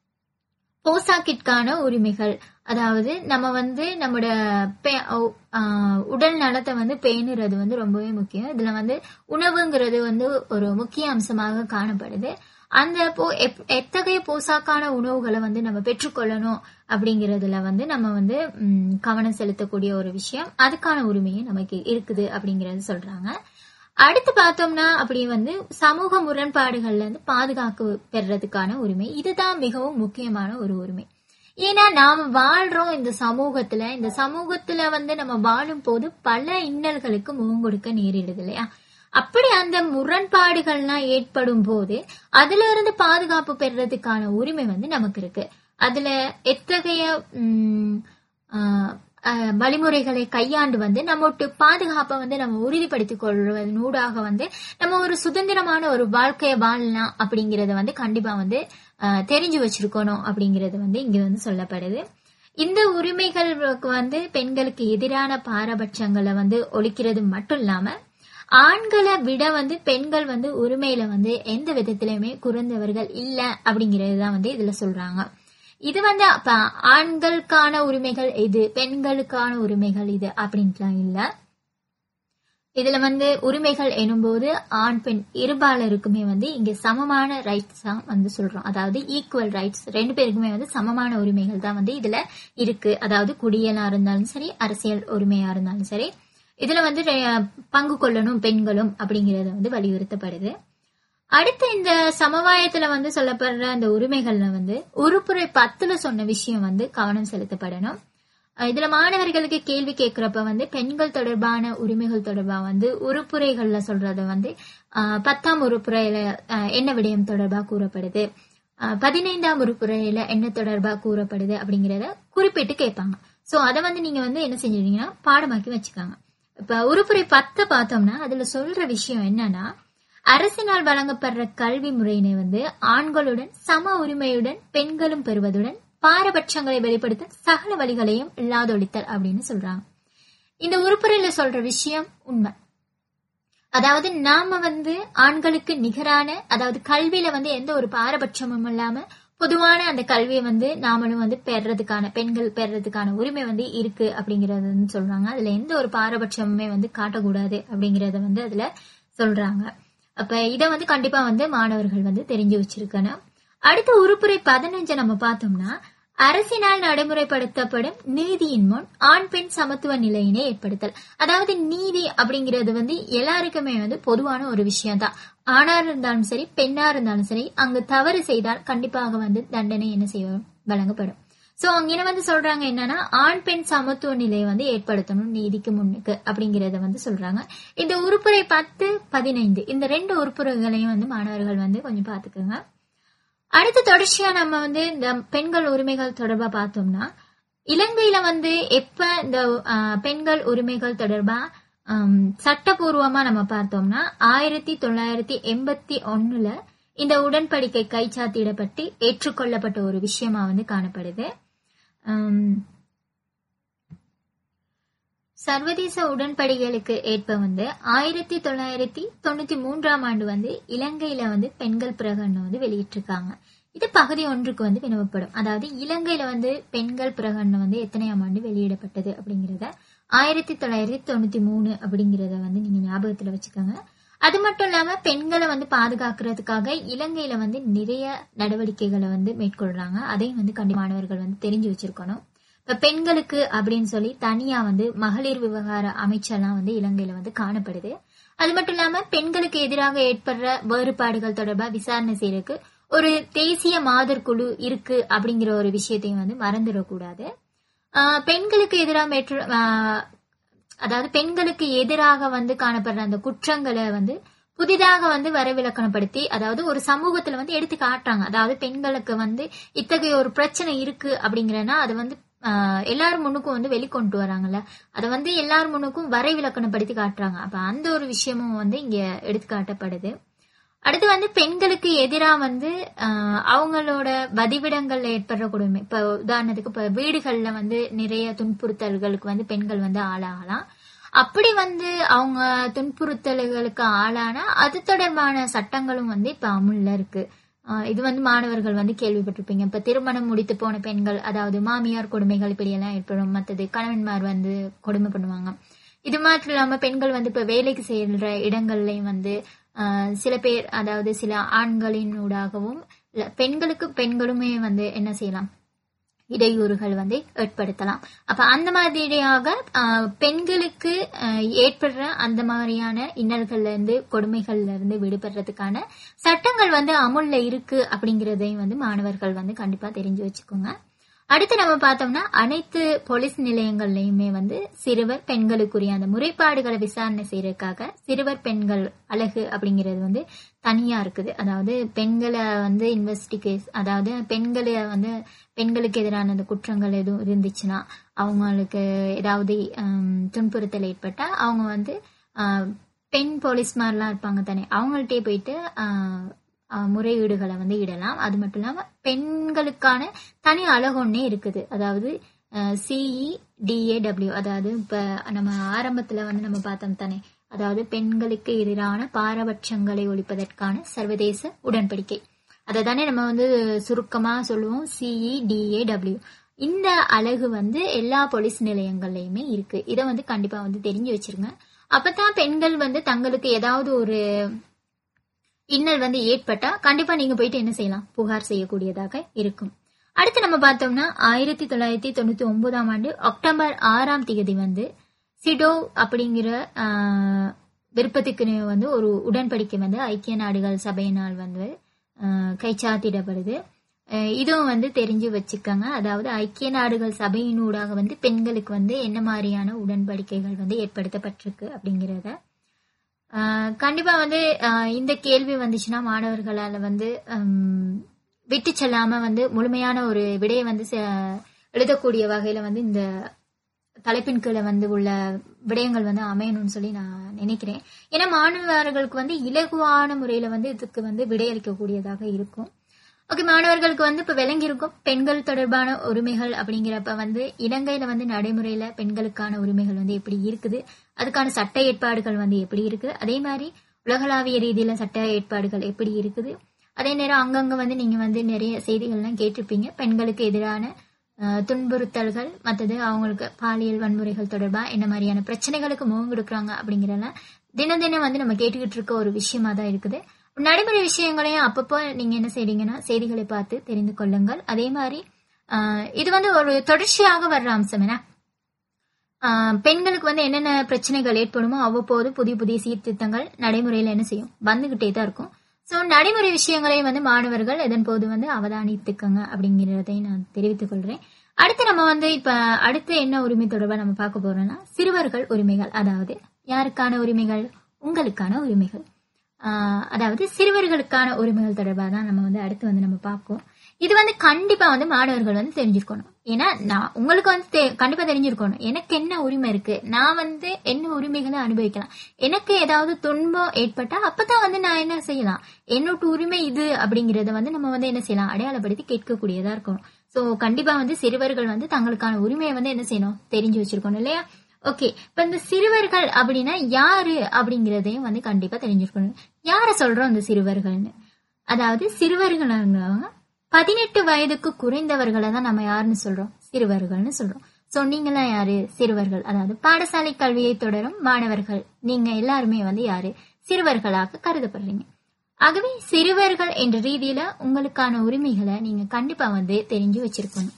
போசாக்கிற்கான உரிமைகள் அதாவது நம்ம வந்து நம்மளோட பே- ஓ- ஆஹ் உடல் நலத்தை வந்து பேணுறது வந்து ரொம்பவே முக்கியம் இதுல வந்து உணவுங்கிறது வந்து ஒரு முக்கிய அம்சமாக காணப்படுது அந்த போ எப்- எத்தகைய போசாக்கான உணவுகளை வந்து நம்ம பெற்றுக்கொள்ளணும் அப்படிங்கறதுல வந்து நம்ம வந்து ம், கவனம் செலுத்தக்கூடிய ஒரு விஷயம் அதுக்கான உரிமையும் நமக்கு இருக்குது அப்படிங்கறது சொல்றாங்க அடுத்து பார்த்தோம்னா அப்படி வந்து சமூக முரண்பாடுகள்ல இருந்து பாதுகாப்பு பெறதுக்கான உரிமை இதுதான் மிகவும் முக்கியமான ஒரு உரிமை ஏன்னா நாம வாழ்றோம் இந்த சமூகத்துல இந்த சமூகத்துல வந்து நம்ம வாழும் போது பல இன்னல்களுக்கு முகம் கொடுக்க நேரிடுது இல்லையா அப்படி அந்த முரண்பாடுகள்லாம் ஏற்படும் போது அதுல இருந்து பாதுகாப்பு பெறதுக்கான உரிமை வந்து நமக்கு இருக்கு அதுல எத்தகைய உம், ஆஹ், ஆஹ், வழிமுறைகளை கையாண்டு வந்து நம்மோட்டு பாதுகாப்பை வந்து நம்ம உறுதிப்படுத்திக் கொள்வதன் ஊடாக வந்து நம்ம ஒரு சுதந்திரமான ஒரு வாழ்க்கையை வாழலாம் அப்படிங்கறத வந்து கண்டிப்பா வந்து ஆஹ், தெரிஞ்சு வச்சிருக்கணும் அப்படிங்கறது வந்து இங்க வந்து சொல்லப்படுது இந்த உரிமைகளுக்கு வந்து பெண்களுக்கு எதிரான பாரபட்சங்களை வந்து ஒழிக்கிறது மட்டும் இல்லாம ஆண்களை விட வந்து பெண்கள் வந்து உரிமையில வந்து எந்த விதத்திலயுமே குறைந்தவர்கள் இல்ல அப்படிங்கறது தான் வந்து இதுல சொல்றாங்க இது வந்து அப்ப ஆண்களுக்கான உரிமைகள் இது பெண்களுக்கான உரிமைகள் இது அப்படின்ட்டுலாம் இல்ல இதுல வந்து உரிமைகள் எனும்போது ஆண் பெண் இருபாலருக்குமே வந்து இங்க சமமான ரைட்ஸ் தான் வந்து சொல்றோம் அதாவது ஈக்குவல் ரைட்ஸ் ரெண்டு பேருக்குமே வந்து சமமான உரிமைகள் தான் வந்து இதுல இருக்கு அதாவது குடியலா இருந்தாலும் சரி அரசியல் உரிமையா இருந்தாலும் சரி இதுல வந்து ரெ- பங்கு கொள்ளணும் பெண்களும் அப்படிங்கறது வந்து வலியுறுத்தப்படுது அடுத்து இந்த சமவாயத்துல வந்து சொல்லப்படுற அந்த உரிமைகள்ல வந்து உறுப்புரை பத்துல சொன்ன விஷயம் வந்து கவனம் செலுத்தப்படணும் அஹ் இதுல மாணவர்களுக்கு கேள்வி கேட்கிறப்ப வந்து பெண்கள் தொடர்பான உரிமைகள் தொடர்பா வந்து உறுப்புரைகள்ல சொல்றத வந்து அஹ் பத்தாம் உறுப்புரையில அஹ் என்ன விடயம் தொடர்பா கூறப்படுது அஹ் பதினைந்தாம் உறுப்புரையில என்ன தொடர்பா கூறப்படுது அப்படிங்கறத குறிப்பிட்டு கேட்பாங்க சோ அதை வந்து நீங்க வந்து என்ன செஞ்சிருக்கீங்கன்னா பாடமாக்கி வச்சுக்காங்க இப்ப உறுப்புரை பத்து பார்த்தோம்னா அதுல சொல்ற விஷயம் என்னன்னா அரசினால் வழங்கப்படுற கல்வி முறையினை வந்து ஆண்களுடன் சம உரிமையுடன் பெண்களும் பெறுவதுடன் பாரபட்சங்களை வெளிப்படுத்த சகல வழிகளையும் இல்லாதொழித்தல் அப்படின்னு சொல்றாங்க இந்த உறுப்புரையில சொல்ற விஷயம் உண்மை அதாவது நாம வந்து ஆண்களுக்கு நிகரான அதாவது கல்வியில வந்து எந்த ஒரு பாரபட்சமும் இல்லாம பொதுவான அந்த கல்வியை வந்து நாமளும் வந்து பெறதுக்கான பெண்கள் பெறதுக்கான உரிமை வந்து இருக்கு அப்படிங்கறது வந்து சொல்றாங்க அதுல எந்த ஒரு பாரபட்சமுமே வந்து காட்டக்கூடாது அப்படிங்கறத வந்து அதுல சொல்றாங்க அப்ப இத வந்து கண்டிப்பா வந்து மாணவர்கள் வந்து தெரிஞ்சு வச்சிருக்கணும் அடுத்த உறுப்புரை பதினஞ்சு நம்ம பார்த்தோம்னா அரசினால் நடைமுறைப்படுத்தப்படும் நீதியின் முன் ஆண் பெண் சமத்துவ நிலையினை ஏற்படுத்தல் அதாவது நீதி அப்படிங்கிறது வந்து எல்லாருக்குமே வந்து பொதுவான ஒரு விஷயம் தான் ஆணா இருந்தாலும் சரி பெண்ணா இருந்தாலும் சரி அங்கு தவறு செய்தால் கண்டிப்பாக வந்து தண்டனை என்ன செய்யும் வழங்கப்படும் சோ அங்க வந்து சொல்றாங்க என்னன்னா ஆண் பெண் சமத்துவ நிலையை வந்து ஏற்படுத்தணும் நீதிக்கு முன்னுக்கு அப்படிங்கறத வந்து சொல்றாங்க இந்த உறுப்புரை பத்து பதினைந்து இந்த ரெண்டு உறுப்புரைகளையும் வந்து மாணவர்கள் வந்து கொஞ்சம் பாத்துக்கோங்க அடுத்து தொடர்ச்சியா நம்ம வந்து இந்த பெண்கள் உரிமைகள் தொடர்பா பார்த்தோம்னா இலங்கையில வந்து எப்ப இந்த ஆஹ், பெண்கள் உரிமைகள் தொடர்பா ஆம், சட்டபூர்வமா நம்ம பார்த்தோம்னா ஆயிரத்தி தொள்ளாயிரத்தி எண்பத்தி ஒண்ணுல இந்த உடன்படிக்கை கைச்சாத்திடப்பட்டு ஏற்றுக்கொள்ளப்பட்ட ஒரு விஷயமா வந்து காணப்படுது ஆம், சர்வதேச உடன்படிக்கைகளுக்கு ஏற்ப வந்து ஆயிரத்தி தொள்ளாயிரத்தி தொண்ணூத்தி மூன்றாம் ஆண்டு வந்து இலங்கையில வந்து பெண்கள் பிரகடனம் வந்து வெளியிட்டிருக்காங்க இது பகுதி ஒன்றுக்கு வந்து வினவப்படும் அதாவது இலங்கையில வந்து பெண்கள் பிரகடனம் வந்து எத்தனையாம் ஆண்டு வெளியிடப்பட்டது அப்படிங்கறத ஆயிரத்தி தொள்ளாயிரத்தி தொண்ணூத்தி மூணு அப்படிங்கறத வந்து நீங்க ஞாபகத்துல வச்சுக்கோங்க அது மட்டும் இல்லாம பெண்களை வந்து பாதுகாக்கிறதுக்காக இலங்கையில வந்து நிறைய நடவடிக்கைகளை வந்து மேற்கொள்றாங்க அதையும் வந்து கண்டிப்பா மாணவர்கள் வந்து தெரிஞ்சு வச்சிருக்கணும் இப்ப பெண்களுக்கு அப்படின்னு சொல்லி தனியா வந்து மகளிர் விவகார அமைச்சர்லாம் வந்து இலங்கையில வந்து காணப்படுது அது மட்டும் இல்லாம பெண்களுக்கு எதிராக ஏற்படுற வேறுபாடுகள் தொடர்பா விசாரணை செய்யறதுக்கு ஒரு தேசிய மாதர் குழு இருக்கு அப்படிங்கிற ஒரு விஷயத்தையும் வந்து மறந்துடக்கூடாது ஆஹ் பெண்களுக்கு எதிராக மேற்று ஆஹ் அதாவது பெண்களுக்கு எதிராக வந்து காணப்படுற அந்த குற்றங்களை வந்து புதிதாக வந்து வரைவிலக்கணப்படுத்தி அதாவது ஒரு சமூகத்துல வந்து எடுத்து காட்டுறாங்க அதாவது பெண்களுக்கு வந்து இத்தகைய ஒரு பிரச்சனை இருக்கு அப்படிங்கிறனா அது வந்து ஆஹ், எல்லார் முன்னுக்கும் வந்து வெளிக்கொண்டு வராங்கல்ல அதை வந்து எல்லார் முன்னுக்கும் வரைவிலக்கணப்படுத்தி காட்டுறாங்க அப்ப அந்த ஒரு விஷயமும் வந்து இங்க எடுத்து காட்டப்படுது அடுத்து வந்து பெண்களுக்கு எதிரா வந்து ஆஹ், அவங்களோட வதிவிடங்கள்ல ஏற்படுற கொடுமை இப்ப உதாரணத்துக்கு இப்ப வீடுகள்ல வந்து நிறைய துன்புறுத்தல்களுக்கு வந்து பெண்கள் வந்து ஆளாகலாம் அப்படி வந்து அவங்க துன்புறுத்தல்களுக்கு ஆளானா அது தொடர்பான சட்டங்களும் வந்து இப்ப அமுல்ல இருக்கு ஆஹ் இது வந்து மாணவர்கள் வந்து கேள்விப்பட்டிருப்பீங்க இப்ப திருமணம் முடித்து போன பெண்கள் அதாவது மாமியார் கொடுமைகள் இப்படி எல்லாம் ஏற்படும் மத்தது கணவன்மார் வந்து கொடுமை பண்ணுவாங்க இது மாத்திரம் இல்லாம பெண்கள் வந்து இப்ப வேலைக்கு செய்யற இடங்கள்லயும் வந்து ஆஹ் சில பேர் அதாவது சில ஆண்களின் ஊடாகவும் இல்ல பெண்களுக்கு பெண்களுமே வந்து என்ன செய்யலாம் இடையூறுகள் வந்து ஏற்படுத்தலாம் அப்ப அந்த மாதிரியாக ஆஹ், பெண்களுக்கு ஆஹ், ஏற்படுற அந்த மாதிரியான இன்னல்கள்ல இருந்து கொடுமைகள்ல இருந்து விடுபடுறதுக்கான சட்டங்கள் வந்து அமுல்ல இருக்கு அப்படிங்கறதையும் வந்து மாணவர்கள் வந்து கண்டிப்பா தெரிஞ்சு வச்சுக்கோங்க அடுத்து நம்ம பார்த்தோம்னா அனைத்து போலீஸ் நிலையங்கள்லயுமே வந்து சிறுவர் பெண்களுக்குரிய அந்த முறைப்பாடுகளை விசாரணை செய்யறதுக்காக சிறுவர் பெண்கள் அழகு அப்படிங்கிறது வந்து தனியா இருக்குது அதாவது பெண்களை வந்து இன்வெஸ்டிகேஸ் அதாவது பெண்களை வந்து பெண்களுக்கு எதிரான அந்த குற்றங்கள் எதுவும் இருந்துச்சுன்னா அவங்களுக்கு ஏதாவது ஹம், துன்புறுத்தல் ஏற்பட்டா அவங்க வந்து ஆஹ், பெண் போலீஸ்மார்லாம் இருப்பாங்க தானே அவங்கள்ட்டே போயிட்டு ஆஹ், ஆஹ், முறையீடுகளை வந்து இடலாம் அது மட்டும் இல்லாம பெண்களுக்கான தனி அழகொன்னே இருக்குது அதாவது சிஇ டிஏடபிள்யூ அதாவது இப்ப நம்ம ஆரம்பத்துல வந்து நம்ம பார்த்தோம் தானே அதாவது பெண்களுக்கு எதிரான பாரபட்சங்களை ஒழிப்பதற்கான சர்வதேச உடன்படிக்கை அதை தானே நம்ம வந்து சுருக்கமா சொல்லுவோம் சிஇ டிஏடபிள்யூ இந்த அழகு வந்து எல்லா போலீஸ் நிலையங்கள்லயுமே இருக்கு இதை வந்து கண்டிப்பா வந்து தெரிஞ்சு வச்சிருங்க அப்பதான் பெண்கள் வந்து தங்களுக்கு ஏதாவது ஒரு இன்னல் வந்து ஏற்பட்டா கண்டிப்பா நீங்க போயிட்டு என்ன செய்யலாம் புகார் செய்யக்கூடியதாக இருக்கும் அடுத்து நம்ம பார்த்தோம்னா ஆயிரத்தி தொள்ளாயிரத்தி தொண்ணூத்தி ஒன்பதாம் ஆண்டு அக்டோபர் ஆறாம் தேதி வந்து சிடோ அப்படிங்கிற ஆஹ், விருப்பத்துக்கு வந்து ஒரு உடன்படிக்கை வந்து ஐக்கிய நாடுகள் சபையினால் வந்து ஆஹ், கைச்சாத்திடப்படுது அஹ் இதுவும் வந்து தெரிஞ்சு வச்சுக்கோங்க அதாவது ஐக்கிய நாடுகள் சபையினூடாக வந்து பெண்களுக்கு வந்து என்ன மாதிரியான உடன்படிக்கைகள் வந்து ஏற்படுத்தப்பட்டிருக்கு அப்படிங்கிறத ஆஹ் கண்டிப்பா வந்து ஆஹ் இந்த கேள்வி வந்துச்சுன்னா மாணவர்களால வந்து ஹம், விட்டு செல்லாம வந்து முழுமையான ஒரு விடையை வந்து செ- எழுதக்கூடிய வகையில வந்து இந்த தலைப்பின் கீழே வந்து உள்ள விடயங்கள் வந்து அமையணும்னு சொல்லி நான் நினைக்கிறேன் ஏன்னா மாணவர்களுக்கு வந்து இலகுவான முறையில வந்து இதுக்கு வந்து விடையளிக்கக்கூடியதாக இருக்கும் ஓகே மாணவர்களுக்கு வந்து இப்ப விளங்கி இருக்கும் பெண்கள் தொடர்பான உரிமைகள் அப்படிங்கிறப்ப வந்து இலங்கையில வந்து நடைமுறையில பெண்களுக்கான உரிமைகள் வந்து எப்படி இருக்குது அதுக்கான சட்ட ஏற்பாடுகள் வந்து எப்படி இருக்கு அதே மாதிரி உலகளாவிய ரீதியில சட்ட ஏற்பாடுகள் எப்படி இருக்குது அதே நேரம் அங்கங்க வந்து நீங்க வந்து நிறைய செய்திகள்லாம் கேட்டிருப்பீங்க பெண்களுக்கு எதிரான அஹ், துன்புறுத்தல்கள் மற்றது அவங்களுக்கு பாலியல் வன்முறைகள் தொடர்பா என்ன மாதிரியான பிரச்சனைகளுக்கு முகம் கொடுக்குறாங்க அப்படிங்கிறதெல்லாம் தினம் தினம் வந்து நம்ம கேட்டுக்கிட்டு இருக்க ஒரு விஷயமா தான் இருக்குது நடைமுறை விஷயங்களையும் அப்பப்போ நீங்க என்ன செய்றீங்கன்னா செய்திகளை பார்த்து தெரிந்து கொள்ளுங்கள் அதே மாதிரி ஆஹ், இது வந்து ஒரு தொடர்ச்சியாக வர்ற அம்சம் என்ன ஆஹ், பெண்களுக்கு வந்து என்னென்ன பிரச்சனைகள் ஏற்படுமோ அவ்வப்போது புதிய புதிய சீர்திருத்தங்கள் நடைமுறையில் என்ன செய்யும் வந்துகிட்டே தான் இருக்கும் ஸோ நடைமுறை விஷயங்களை வந்து மாணவர்கள் இதன் போது வந்து அவதானித்துக்கங்க அப்படிங்கிறதை நான் தெரிவித்துக் கொள்றேன் அடுத்து நம்ம வந்து இப்ப அடுத்து என்ன உரிமை தொடர்பா நம்ம பார்க்க போறோம்னா சிறுவர்கள் உரிமைகள் அதாவது யாருக்கான உரிமைகள் உங்களுக்கான உரிமைகள் ஆஹ் அதாவது சிறுவர்களுக்கான உரிமைகள் தொடர்பாக தான் நம்ம வந்து அடுத்து வந்து நம்ம பார்ப்போம் இது வந்து கண்டிப்பா வந்து மாணவர்கள் வந்து தெரிஞ்சிருக்கணும் ஏன்னா நான் உங்களுக்கு வந்து தெ- கண்டிப்பா தெரிஞ்சிருக்கணும் எனக்கு என்ன உரிமை இருக்கு நான் வந்து என்ன உரிமைகளை அனுபவிக்கலாம் எனக்கு ஏதாவது துன்பம் ஏற்பட்டா அப்பதான் வந்து நான் என்ன செய்யலாம் என்னோட உரிமை இது அப்படிங்கறத வந்து நம்ம வந்து என்ன செய்யலாம் அடையாளப்படுத்தி கேட்கக்கூடியதா இருக்கணும் சோ கண்டிப்பா வந்து சிறுவர்கள் வந்து தங்களுக்கான உரிமையை வந்து என்ன செய்யணும் தெரிஞ்சு வச்சிருக்கணும் இல்லையா ஓகே இப்ப இந்த சிறுவர்கள் அப்படின்னா யாரு அப்படிங்கறதையும் வந்து கண்டிப்பா தெரிஞ்சிருக்கணும் யார சொல்றோம் இந்த சிறுவர்கள்னு அதாவது சிறுவர்கள் பதினெட்டு வயதுக்கு குறைந்தவர்களை தான் நம்ம யாருன்னு சொல்றோம் சிறுவர்கள்னு சொல்றோம் சோ நீங்களாம் யாரு சிறுவர்கள் அதாவது பாடசாலை கல்வியை தொடரும் மாணவர்கள் நீங்க எல்லாருமே வந்து யாரு சிறுவர்களாக கருதப்படுறீங்க ஆகவே சிறுவர்கள் என்ற ரீதியில உங்களுக்கான உரிமைகளை நீங்க கண்டிப்பா வந்து தெரிஞ்சு வச்சிருக்கணும்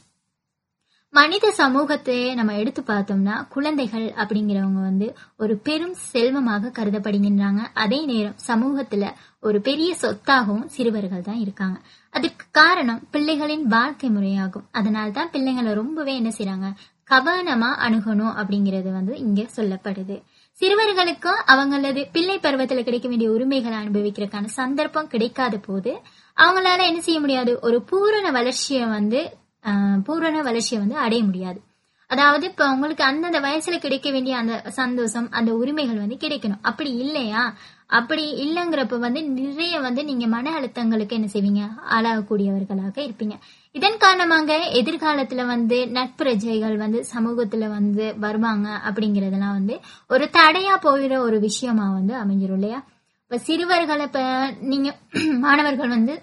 மனித சமூகத்தை நம்ம எடுத்து பார்த்தோம்னா குழந்தைகள் அப்படிங்கிறவங்க வந்து ஒரு பெரும் செல்வமாக கருதப்படுகின்றாங்க அதே நேரம் சமூகத்துல ஒரு பெரிய சொத்தாகவும் சிறுவர்கள் தான் இருக்காங்க அதுக்கு காரணம் பிள்ளைகளின் வாழ்க்கை முறையாகும் அதனால தான் பிள்ளைங்களை ரொம்பவே என்ன செய்றாங்க கவனமா அணுகணும் அப்படிங்கறது வந்து இங்க சொல்லப்படுது சிறுவர்களுக்கும் அவங்களது பிள்ளை பருவத்துல கிடைக்க வேண்டிய உரிமைகளை அனுபவிக்கிறதுக்கான சந்தர்ப்பம் கிடைக்காத போது அவங்களால என்ன செய்ய முடியாது ஒரு பூரண வளர்ச்சியை வந்து ஆஹ், பூரண வளர்ச்சியை வந்து அடைய முடியாது அதாவது இப்ப உங்களுக்கு அந்தந்த வயசுல கிடைக்க வேண்டிய அந்த சந்தோஷம் அந்த உரிமைகள் வந்து கிடைக்கணும் அப்படி இல்லையா அப்படி இல்லைங்கிறப்ப வந்து நிறைய வந்து நீங்க மன அழுத்தங்களுக்கு என்ன செய்வீங்க ஆளாகக்கூடியவர்களாக இருப்பீங்க இதன் காரணமாக எதிர்காலத்துல வந்து நட்புரஜைகள் வந்து சமூகத்துல வந்து வருவாங்க அப்படிங்கறதெல்லாம் வந்து ஒரு தடையா போயிட ஒரு விஷயமா வந்து அமைஞ்சிரும் இல்லையா இப்ப சிறுவர்களை இப்ப நீங்க மாணவர்கள் வந்து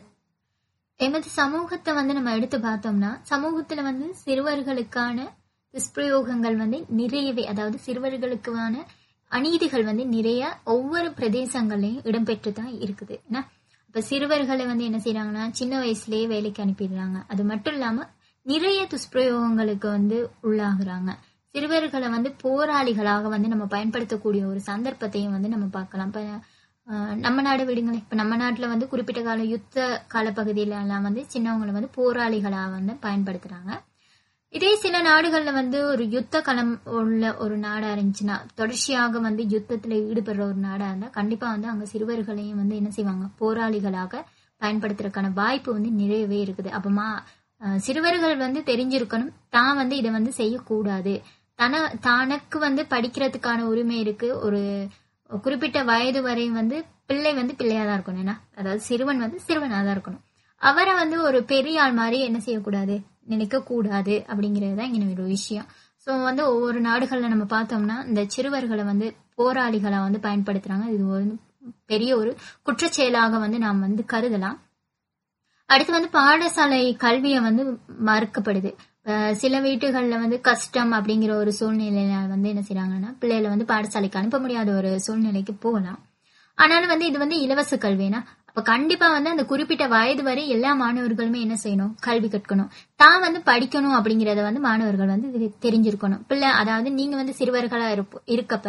எமது சமூகத்தை வந்து நம்ம எடுத்து பார்த்தோம்னா சமூகத்துல வந்து சிறுவர்களுக்கான துஷ்பிரயோகங்கள் வந்து நிறையவே அதாவது சிறுவர்களுக்கான அநீதிகள் வந்து நிறைய ஒவ்வொரு பிரதேசங்கள்லயும் இடம்பெற்று தான் இருக்குது என்ன இப்ப சிறுவர்களை வந்து என்ன செய்யறாங்கன்னா சின்ன வயசுலயே வேலைக்கு அனுப்பிடுறாங்க அது மட்டும் இல்லாம நிறைய துஷ்பிரயோகங்களுக்கு வந்து உள்ளாகுறாங்க சிறுவர்களை வந்து போராளிகளாக வந்து நம்ம பயன்படுத்தக்கூடிய ஒரு சந்தர்ப்பத்தையும் வந்து நம்ம பார்க்கலாம் இப்ப ஆஹ், நம்ம நாடு விடுங்களேன் இப்ப நம்ம நாட்டுல வந்து குறிப்பிட்ட கால யுத்த காலப்பகுதியில எல்லாம் வந்து சின்னவங்களை வந்து போராளிகளா வந்து பயன்படுத்துறாங்க இதே சில நாடுகள்ல வந்து ஒரு யுத்த களம் உள்ள ஒரு நாடா இருந்துச்சுன்னா தொடர்ச்சியாக வந்து யுத்தத்துல ஈடுபடுற ஒரு நாடா இருந்தா கண்டிப்பா வந்து அங்க சிறுவர்களையும் வந்து என்ன செய்வாங்க போராளிகளாக பயன்படுத்துறதுக்கான வாய்ப்பு வந்து நிறையவே இருக்குது அப்பமா அஹ், சிறுவர்கள் வந்து தெரிஞ்சிருக்கணும் தான் வந்து இதை வந்து செய்யக்கூடாது தன தனக்கு வந்து படிக்கிறதுக்கான உரிமை இருக்கு ஒரு குறிப்பிட்ட வயது வரை வந்து பிள்ளை வந்து பிள்ளையா தான் இருக்கணும் ஏன்னா அதாவது சிறுவன் வந்து சிறுவனா தான் இருக்கணும் அவரை வந்து ஒரு பெரிய ஆள் மாதிரி என்ன செய்யக்கூடாது நினைக்க கூடாது அப்படிங்கிறது தான் இங்க ஒரு விஷயம் ஸோ வந்து ஒவ்வொரு நாடுகள்ல நம்ம பார்த்தோம்னா இந்த சிறுவர்களை வந்து போராளிகளா வந்து பயன்படுத்துறாங்க இது ஒரு பெரிய ஒரு குற்றச்செயலாக வந்து நாம் வந்து கருதலாம் அடுத்து வந்து பாடசாலை கல்வியை வந்து மறுக்கப்படுது அஹ் சில வீட்டுகள்ல வந்து கஷ்டம் அப்படிங்கிற ஒரு சூழ்நிலையில வந்து என்ன செய்றாங்கன்னா பிள்ளைகளை வந்து பாடசாலைக்கு அனுப்ப முடியாத ஒரு சூழ்நிலைக்கு போகலாம் ஆனாலும் வந்து இது வந்து இலவச கல்வினா அப்ப கண்டிப்பா வந்து அந்த குறிப்பிட்ட வயது வரை எல்லா மாணவர்களுமே என்ன செய்யணும் கல்வி கற்கணும் தான் வந்து படிக்கணும் அப்படிங்கறத வந்து மாணவர்கள் வந்து இது தெரிஞ்சிருக்கணும் பிள்ளை அதாவது நீங்க வந்து சிறுவர்களா இருப்ப- இருக்கப்ப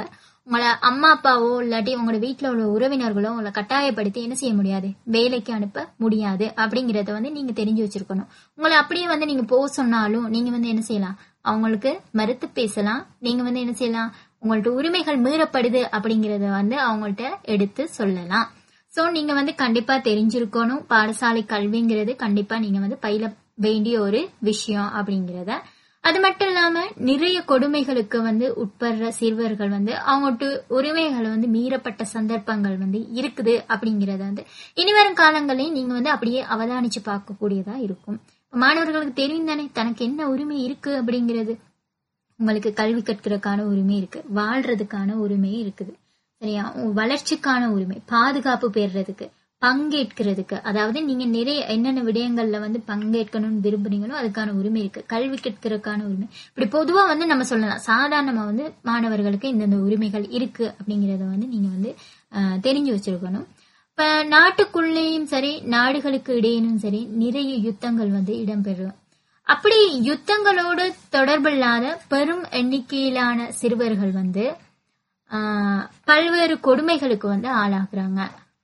உங்களை அம்மா அப்பாவோ இல்லாட்டி உங்களோட வீட்டுல உள்ள உறவினர்களோ உங்களை கட்டாயப்படுத்தி என்ன செய்ய முடியாது வேலைக்கு அனுப்ப முடியாது அப்படிங்கறத வந்து நீங்க தெரிஞ்சு வச்சிருக்கணும் உங்களை அப்படியே வந்து நீங்க போக சொன்னாலும் நீங்க வந்து என்ன செய்யலாம் அவங்களுக்கு மறுத்து பேசலாம் நீங்க வந்து என்ன செய்யலாம் உங்கள்ட்ட உரிமைகள் மீறப்படுது அப்படிங்கறத வந்து அவங்கள்ட்ட எடுத்து சொல்லலாம் சோ நீங்க வந்து கண்டிப்பா தெரிஞ்சிருக்கணும் பாடசாலை கல்விங்கிறது கண்டிப்பா நீங்க வந்து பயில வேண்டிய ஒரு விஷயம் அப்படிங்கறத அது மட்டும் இல்லாம நிறைய கொடுமைகளுக்கு வந்து உட்படுற சிறுவர்கள் வந்து அவங்கள்ட்ட உரிமைகள் வந்து மீறப்பட்ட சந்தர்ப்பங்கள் வந்து இருக்குது அப்படிங்கறத வந்து இனிவரும் காலங்களையும் நீங்க வந்து அப்படியே அவதானிச்சு பார்க்கக்கூடியதா இருக்கும் மாணவர்களுக்கு தெரியும் தானே தனக்கு என்ன உரிமை இருக்கு அப்படிங்கிறது உங்களுக்கு கல்வி கற்கிறதுக்கான உரிமை இருக்கு வாழ்றதுக்கான உரிமை இருக்குது சரியா உங்க வளர்ச்சிக்கான உரிமை பாதுகாப்பு பெறுறதுக்கு பங்கேற்கிறதுக்கு அதாவது நீங்க நிறைய என்னென்ன விடயங்கள்ல வந்து பங்கேற்கணும்னு விரும்புறீங்களோ அதுக்கான உரிமை இருக்கு கல்வி கற்கிறதுக்கான உரிமை இப்படி பொதுவா வந்து நம்ம சொல்லலாம் சாதாரணமா வந்து மாணவர்களுக்கு இந்தந்த உரிமைகள் இருக்கு அப்படிங்கறத வந்து நீங்க வந்து ஆஹ், தெரிஞ்சு வச்சிருக்கணும் இப்ப நாட்டுக்குள்ளேயும் சரி நாடுகளுக்கு இடையிலும் சரி நிறைய யுத்தங்கள் வந்து இடம்பெறும் அப்படி யுத்தங்களோடு தொடர்பில்லாத பெரும் எண்ணிக்கையிலான சிறுவர்கள் வந்து ஆஹ், பல்வேறு கொடுமைகளுக்கு வந்து ஆளாகுறாங்க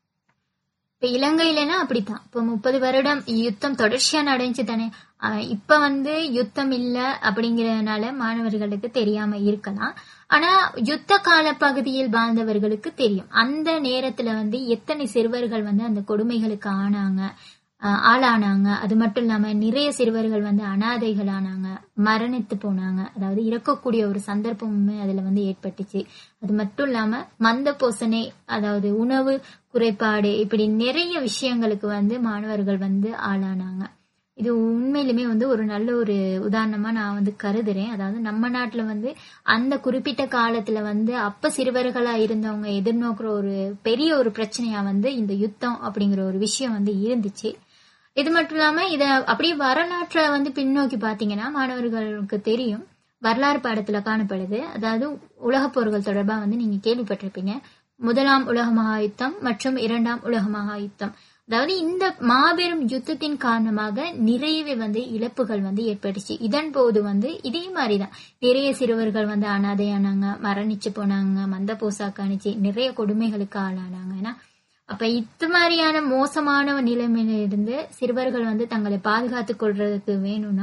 இப்ப இலங்கையிலனா அப்படித்தான் இப்ப முப்பது வருடம் யுத்தம் தொடர்ச்சியா நடந்துச்சு தானே ஆஹ் இப்ப வந்து யுத்தம் இல்ல அப்படிங்கறதுனால மாணவர்களுக்கு தெரியாம இருக்கலாம் ஆனா யுத்த கால பகுதியில் வாழ்ந்தவர்களுக்கு தெரியும் அந்த நேரத்துல வந்து எத்தனை சிறுவர்கள் வந்து அந்த கொடுமைகளுக்கு ஆனாங்க ஆஹ் ஆளானாங்க அது மட்டும் இல்லாம நிறைய சிறுவர்கள் வந்து அனாதைகள் ஆனாங்க மரணித்து போனாங்க அதாவது இறக்கக்கூடிய ஒரு சந்தர்ப்பமுமே அதுல வந்து ஏற்பட்டுச்சு அது மட்டும் இல்லாம மந்த போசனை அதாவது உணவு குறைபாடு இப்படி நிறைய விஷயங்களுக்கு வந்து மாணவர்கள் வந்து ஆளானாங்க இது உண்மையிலுமே வந்து ஒரு நல்ல ஒரு உதாரணமா நான் வந்து கருதுறேன் அதாவது நம்ம நாட்டுல வந்து அந்த குறிப்பிட்ட காலத்துல வந்து அப்ப சிறுவர்களா இருந்தவங்க எதிர்நோக்குற ஒரு பெரிய ஒரு பிரச்சனையா வந்து இந்த யுத்தம் அப்படிங்கிற ஒரு விஷயம் வந்து இருந்துச்சு இது மட்டும் இல்லாம இத அப்படியே வரலாற்றை வந்து பின்னோக்கி பாத்தீங்கன்னா மாணவர்களுக்கு தெரியும் வரலாறு பாடத்துல காணப்படுது அதாவது உலகப் போர்கள் தொடர்பா வந்து நீங்க கேள்விப்பட்டிருப்பீங்க முதலாம் உலக மகா யுத்தம் மற்றும் இரண்டாம் உலக மகா யுத்தம் அதாவது இந்த மாபெரும் யுத்தத்தின் காரணமாக நிறையவே வந்து இழப்புகள் வந்து ஏற்பட்டுச்சு இதன் போது வந்து இதே மாதிரிதான் நிறைய சிறுவர்கள் வந்து அனாதையானாங்க மரணிச்சு போனாங்க மந்த போசாக்கு அணிச்சு நிறைய கொடுமைகளுக்கு ஆளானாங்க ஏன்னா அப்ப இது மாதிரியான மோசமான நிலைமையிலிருந்து சிறுவர்கள் வந்து தங்களை பாதுகாத்துக் கொள்றதுக்கு வேணும்னா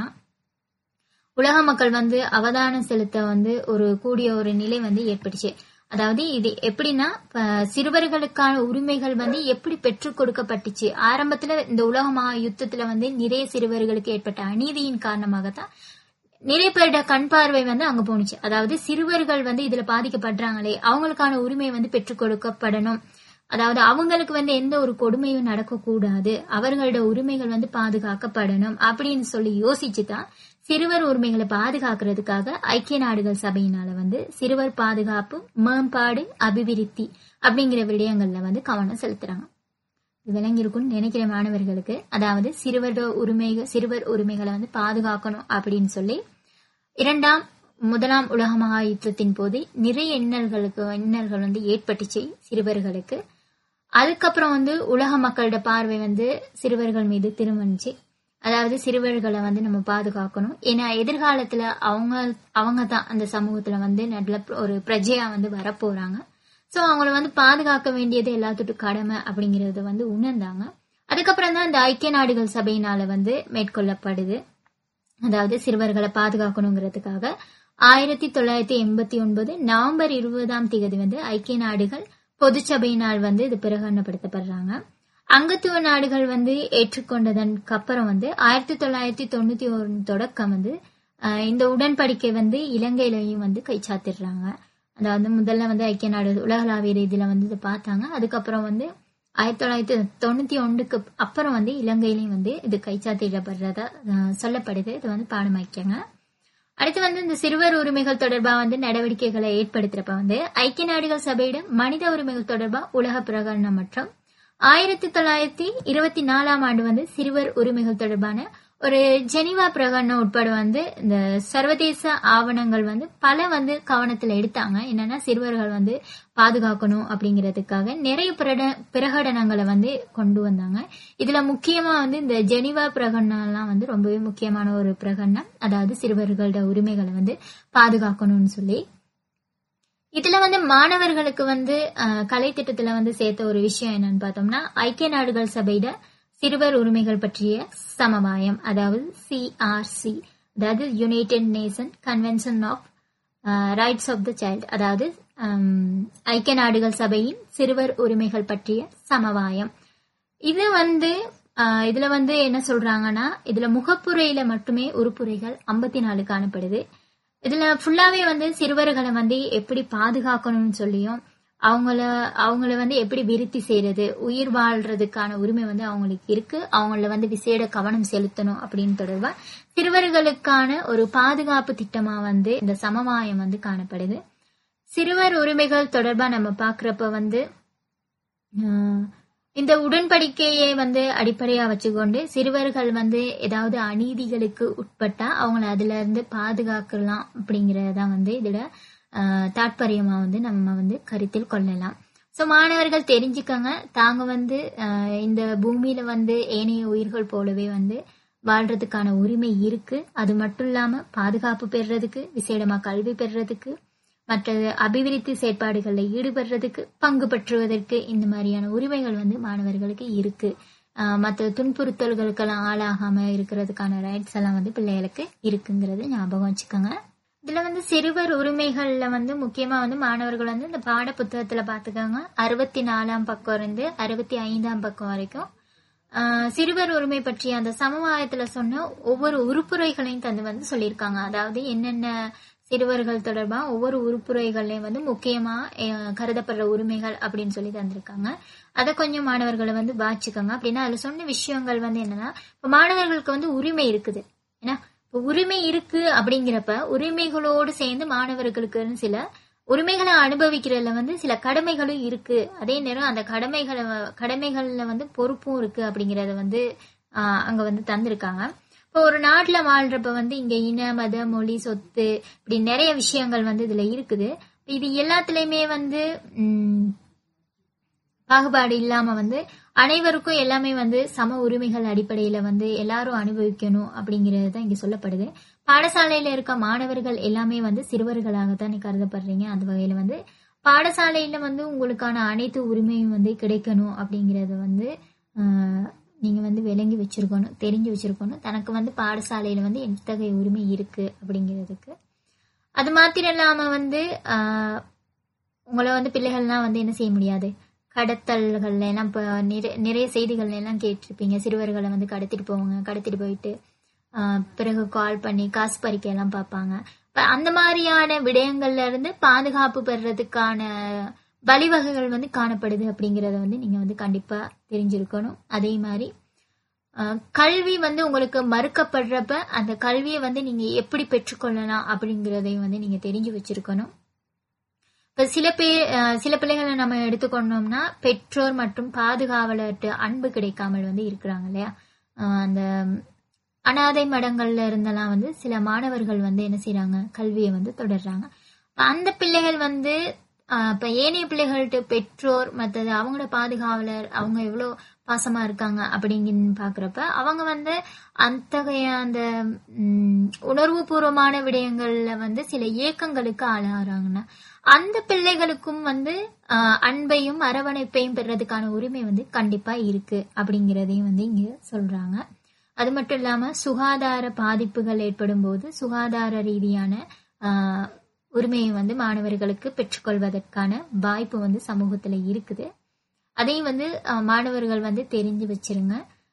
உலக மக்கள் வந்து அவதானம் செலுத்த வந்து ஒரு கூடிய ஒரு நிலை வந்து ஏற்பட்டுச்சு அதாவது இது எப்படின்னா இப்ப சிறுவர்களுக்கான உரிமைகள் வந்து எப்படி பெற்றுக் கொடுக்கப்பட்டுச்சு ஆரம்பத்துல இந்த உலக மகா யுத்தத்துல வந்து நிறைய சிறுவர்களுக்கு ஏற்பட்ட அநீதியின் காரணமாகத்தான் நிறைய பேரோட கண் பார்வை வந்து அங்க போணுச்சு அதாவது சிறுவர்கள் வந்து இதுல பாதிக்கப்படுறாங்களே அவங்களுக்கான உரிமை வந்து பெற்றுக் கொடுக்கப்படணும் அதாவது அவங்களுக்கு வந்து எந்த ஒரு கொடுமையும் நடக்கக்கூடாது அவர்களோட உரிமைகள் வந்து பாதுகாக்கப்படணும் அப்படின்னு சொல்லி யோசிச்சு தான் சிறுவர் உரிமைகளை பாதுகாக்கிறதுக்காக ஐக்கிய நாடுகள் சபையினால வந்து சிறுவர் பாதுகாப்பு மேம்பாடு அபிவிருத்தி அப்படிங்கிற விடயங்கள்ல வந்து கவனம் செலுத்துறாங்க இது விளங்கியிருக்கும்னு நினைக்கிற மாணவர்களுக்கு அதாவது சிறுவர் உரிமைகள் சிறுவர் உரிமைகளை வந்து பாதுகாக்கணும் அப்படின்னு சொல்லி இரண்டாம் முதலாம் உலக மகா யுத்தத்தின் போது நிறைய இன்னல்களுக்கு இன்னல்கள் வந்து ஏற்பட்டுச்சு சிறுவர்களுக்கு அதுக்கப்புறம் வந்து உலக மக்களோட பார்வை வந்து சிறுவர்கள் மீது திரும்பிச்சு அதாவது சிறுவர்களை வந்து நம்ம பாதுகாக்கணும் ஏன்னா எதிர்காலத்துல அவங்க அவங்க தான் அந்த சமூகத்துல வந்து நல்ல ஒரு பிரஜையா வந்து வரப்போறாங்க சோ அவங்கள வந்து பாதுகாக்க வேண்டியது எல்லாத்துட்டு கடமை அப்படிங்கறத வந்து உணர்ந்தாங்க அதுக்கப்புறம் தான் இந்த ஐக்கிய நாடுகள் சபையினால வந்து மேற்கொள்ளப்படுது அதாவது சிறுவர்களை பாதுகாக்கணுங்கிறதுக்காக ஆயிரத்தி தொள்ளாயிரத்தி எண்பத்தி ஒன்பது நவம்பர் இருபதாம் தேதி வந்து ஐக்கிய நாடுகள் பொதுச்சபையினால் வந்து இது பிரகடனப்படுத்தப்படுறாங்க அங்கத்துவ நாடுகள் வந்து ஏற்றுக்கொண்டதற்கு அப்புறம் வந்து ஆயிரத்தி தொள்ளாயிரத்தி தொண்ணூத்தி ஒரு தொடக்கம் வந்து அஹ், இந்த உடன்படிக்கை வந்து இலங்கையிலையும் வந்து கைச்சாத்திடுறாங்க அதாவது முதல்ல வந்து ஐக்கிய நாடு உலகளாவிய ரீதியில வந்து இதை பார்த்தாங்க அதுக்கப்புறம் வந்து ஆயிரத்தி தொள்ளாயிரத்தி தொண்ணூத்தி ஒன்றுக்கு அப்புறம் வந்து இலங்கையிலையும் வந்து இது கைச்சாத்திடப்படுறதா அஹ், சொல்லப்படுது இது வந்து பாடமாக்கியாங்க அடுத்து வந்து இந்த சிறுவர் உரிமைகள் தொடர்பா வந்து நடவடிக்கைகளை ஏற்படுத்துறப்ப வந்து ஐக்கிய நாடுகள் சபையிடம் மனித உரிமைகள் தொடர்பா உலக பிரகடனம் மற்றும் ஆயிரத்தி தொள்ளாயிரத்தி இருபத்தி நாலாம் ஆண்டு வந்து சிறுவர் உரிமைகள் தொடர்பான ஒரு ஜெனிவா பிரகடனம் உட்பட வந்து இந்த சர்வதேச ஆவணங்கள் வந்து பல வந்து கவனத்துல எடுத்தாங்க என்னன்னா சிறுவர்கள் வந்து பாதுகாக்கணும் அப்படிங்கிறதுக்காக நிறைய பிரட- பிரகடனங்களை வந்து கொண்டு வந்தாங்க இதுல முக்கியமா வந்து இந்த ஜெனிவா பிரகடனம்லாம் வந்து ரொம்பவே முக்கியமான ஒரு பிரகடனம் அதாவது சிறுவர்களோட உரிமைகளை வந்து பாதுகாக்கணும்னு சொல்லி இதுல வந்து மாணவர்களுக்கு வந்து அஹ், கலை திட்டத்துல வந்து சேர்த்த ஒரு விஷயம் என்னன்னு பார்த்தோம்னா ஐக்கிய நாடுகள் சபையில சிறுவர் உரிமைகள் பற்றிய சமவாயம் அதாவது சிஆர்சி அதாவது United Nation convention of rights of the child அதாவது ஹம், ஐக்கிய நாடுகள் சபையின் சிறுவர் உரிமைகள் பற்றிய சமவாயம் இது வந்து ஆஹ், இதுல வந்து என்ன சொல்றாங்கன்னா இதுல முகப்புரையில மட்டுமே உருப்புரைகள் ஐம்பத்தி நாலு காணப்படுது இதுல ஃபுல்லாவே வந்து சிறுவர்களை வந்து எப்படி பாதுகாக்கணும்னு சொல்லியும் அவங்கள அவங்கள வந்து எப்படி விருத்தி செய்யறது உயிர் வாழ்றதுக்கான உரிமை வந்து அவங்களுக்கு இருக்கு அவங்கள வந்து விசேட கவனம் செலுத்தணும் அப்படின்னு தொடர்பா சிறுவர்களுக்கான ஒரு பாதுகாப்பு திட்டமா வந்து இந்த சமவாயம் வந்து காணப்படுது சிறுவர் உரிமைகள் தொடர்பா நம்ம பாக்குறப்ப வந்து ஆஹ், இந்த உடன்படிக்கையை வந்து அடிப்படையா வச்சுக்கொண்டு சிறுவர்கள் வந்து ஏதாவது அநீதிகளுக்கு உட்பட்டா அவங்கள அதுல இருந்து பாதுகாக்கலாம் அப்படிங்கறதான் வந்து இதுல ஆஹ், தாற்பயமா வந்து நம்ம வந்து கருத்தில் கொள்ளலாம் சோ மாணவர்கள் தெரிஞ்சுக்கங்க தாங்க வந்து ஆஹ், இந்த பூமியில வந்து ஏனைய உயிர்கள் போலவே வந்து வாழ்றதுக்கான உரிமை இருக்கு அது மட்டும் இல்லாம பாதுகாப்பு பெறுறதுக்கு விசேடமா கல்வி பெறுறதுக்கு மற்ற அபிவிருத்தி செயற்பாடுகளில் ஈடுபடுறதுக்கு பங்கு பெற்றுவதற்கு இந்த மாதிரியான உரிமைகள் வந்து மாணவர்களுக்கு இருக்கு ஆஹ் மற்ற துன்புறுத்தல்களுக்கெல்லாம் ஆளாகாம இருக்கிறதுக்கான ரைட்ஸ் எல்லாம் வந்து பிள்ளைகளுக்கு இருக்குங்கிறது ஞாபகம் வச்சுக்கோங்க இதுல வந்து சிறுவர் உரிமைகள்ல வந்து முக்கியமா வந்து மாணவர்கள் வந்து இந்த பாட புத்தகத்துல பாத்துக்கோங்க அறுபத்தி நாலாம் பக்கம் இருந்து அறுபத்தி ஐந்தாம் பக்கம் வரைக்கும் ஆஹ் சிறுவர் உரிமை பற்றிய அந்த சமவாயத்துல சொன்ன ஒவ்வொரு உறுப்புரைகளையும் தந்து வந்து சொல்லியிருக்காங்க அதாவது என்னென்ன சிறுவர்கள் தொடர்பா ஒவ்வொரு உறுப்புரைகள்லயும் வந்து முக்கியமா அஹ், கருதப்படுற உரிமைகள் அப்படின்னு சொல்லி தந்திருக்காங்க அதை கொஞ்சம் மாணவர்களை வந்து வாச்சிக்கோங்க அப்படின்னா அதுல சொன்ன விஷயங்கள் வந்து என்னன்னா இப்ப மாணவர்களுக்கு வந்து உரிமை இருக்குது ஏன்னா இப்ப உரிமை இருக்கு அப்படிங்கிறப்ப உரிமைகளோடு சேர்ந்து மாணவர்களுக்கு சில உரிமைகளை அனுபவிக்கிறதுல வந்து சில கடமைகளும் இருக்கு அதே நேரம் அந்த கடமைகளை வ- கடமைகள்ல வந்து பொறுப்பும் இருக்கு அப்படிங்கறத வந்து ஆஹ், அங்க வந்து தந்திருக்காங்க இப்போ ஒரு நாட்டுல வாழ்றப்ப வந்து இங்க இன மத மொழி சொத்து இப்படி நிறைய விஷயங்கள் வந்து இதுல இருக்குது இது எல்லாத்துலயுமே வந்து உம் பாகுபாடு இல்லாம வந்து அனைவருக்கும் எல்லாமே வந்து சம உரிமைகள் அடிப்படையில வந்து எல்லாரும் அனுபவிக்கணும் அப்படிங்கிறது தான் இங்க சொல்லப்படுது பாடசாலையில இருக்க மாணவர்கள் எல்லாமே வந்து சிறுவர்களாகத்தான் நீ கருதப்படுறீங்க அந்த வகையில வந்து பாடசாலையில வந்து உங்களுக்கான அனைத்து உரிமையும் வந்து கிடைக்கணும் அப்படிங்கறத வந்து ஆஹ், நீங்க வந்து விளங்கி வச்சிருக்கணும் தெரிஞ்சு வச்சிருக்கணும் தனக்கு வந்து பாடசாலையில வந்து எத்தகைய உரிமை இருக்கு அப்படிங்கிறதுக்கு அது மாத்திரம் இல்லாம வந்து ஆஹ், உங்களை வந்து பிள்ளைகள்லாம் வந்து என்ன செய்ய முடியாது கடத்தல்கள்ல எல்லாம் இப்போ நிறைய நிறைய செய்திகள்ல எல்லாம் கேட்டிருப்பீங்க சிறுவர்களை வந்து கடத்திட்டு போவாங்க கடத்திட்டு போயிட்டு ஆஹ், பிறகு கால் பண்ணி காசு பறிக்க எல்லாம் பார்ப்பாங்க இப்ப அந்த மாதிரியான விடயங்கள்ல இருந்து பாதுகாப்பு பெறுறதுக்கான வழிவகைகள் வந்து காணப்படுது அப்படிங்கறத வந்து நீங்க வந்து கண்டிப்பா தெரிஞ்சிருக்கணும் அதே மாதிரி ஆஹ், கல்வி வந்து உங்களுக்கு மறுக்கப்படுறப்ப அந்த கல்வியை வந்து நீங்க எப்படி பெற்றுக்கொள்ளலாம் அப்படிங்கறதையும் வந்து நீங்க தெரிஞ்சு வச்சிருக்கணும் இப்ப சில பேர் அஹ், சில பிள்ளைகளை நம்ம எடுத்துக்கொண்டோம்னா பெற்றோர் மற்றும் பாதுகாவலர்கிட்ட அன்பு கிடைக்காமல் வந்து இருக்கிறாங்க இல்லையா அஹ், அந்த அனாதை மடங்கள்ல இருந்தெல்லாம் வந்து சில மாணவர்கள் வந்து என்ன செய்றாங்க கல்வியை வந்து தொடர்றாங்க அப்ப அந்த பிள்ளைகள் வந்து அஹ், இப்ப ஏனைய பிள்ளைகள்கிட்ட பெற்றோர் மற்றது அவங்களோட பாதுகாவலர் அவங்க எவ்வளவு பாசமா இருக்காங்க அப்படிங்கன்னு பாக்குறப்ப அவங்க வந்து அத்தகைய அந்த உம், உணர்வுபூர்வமான விடயங்கள்ல வந்து சில ஏக்கங்களுக்கு ஆளாகிறாங்கன்னா அந்த பிள்ளைகளுக்கும் வந்து ஆஹ், அன்பையும் அரவணைப்பையும் பெறதுக்கான உரிமை வந்து கண்டிப்பா இருக்கு அப்படிங்கறதையும் வந்து இங்க சொல்றாங்க அது மட்டும் இல்லாம சுகாதார பாதிப்புகள் ஏற்படும் போது சுகாதார ரீதியான ஆஹ், உரிமையை வந்து மாணவர்களுக்கு பெற்றுக்கொள்வதற்கான வாய்ப்பு வந்து சமூகத்துல இருக்குது அதையும் வந்து ஆஹ், மாணவர்கள் வந்து தெரிஞ்சு வச்சிருங்க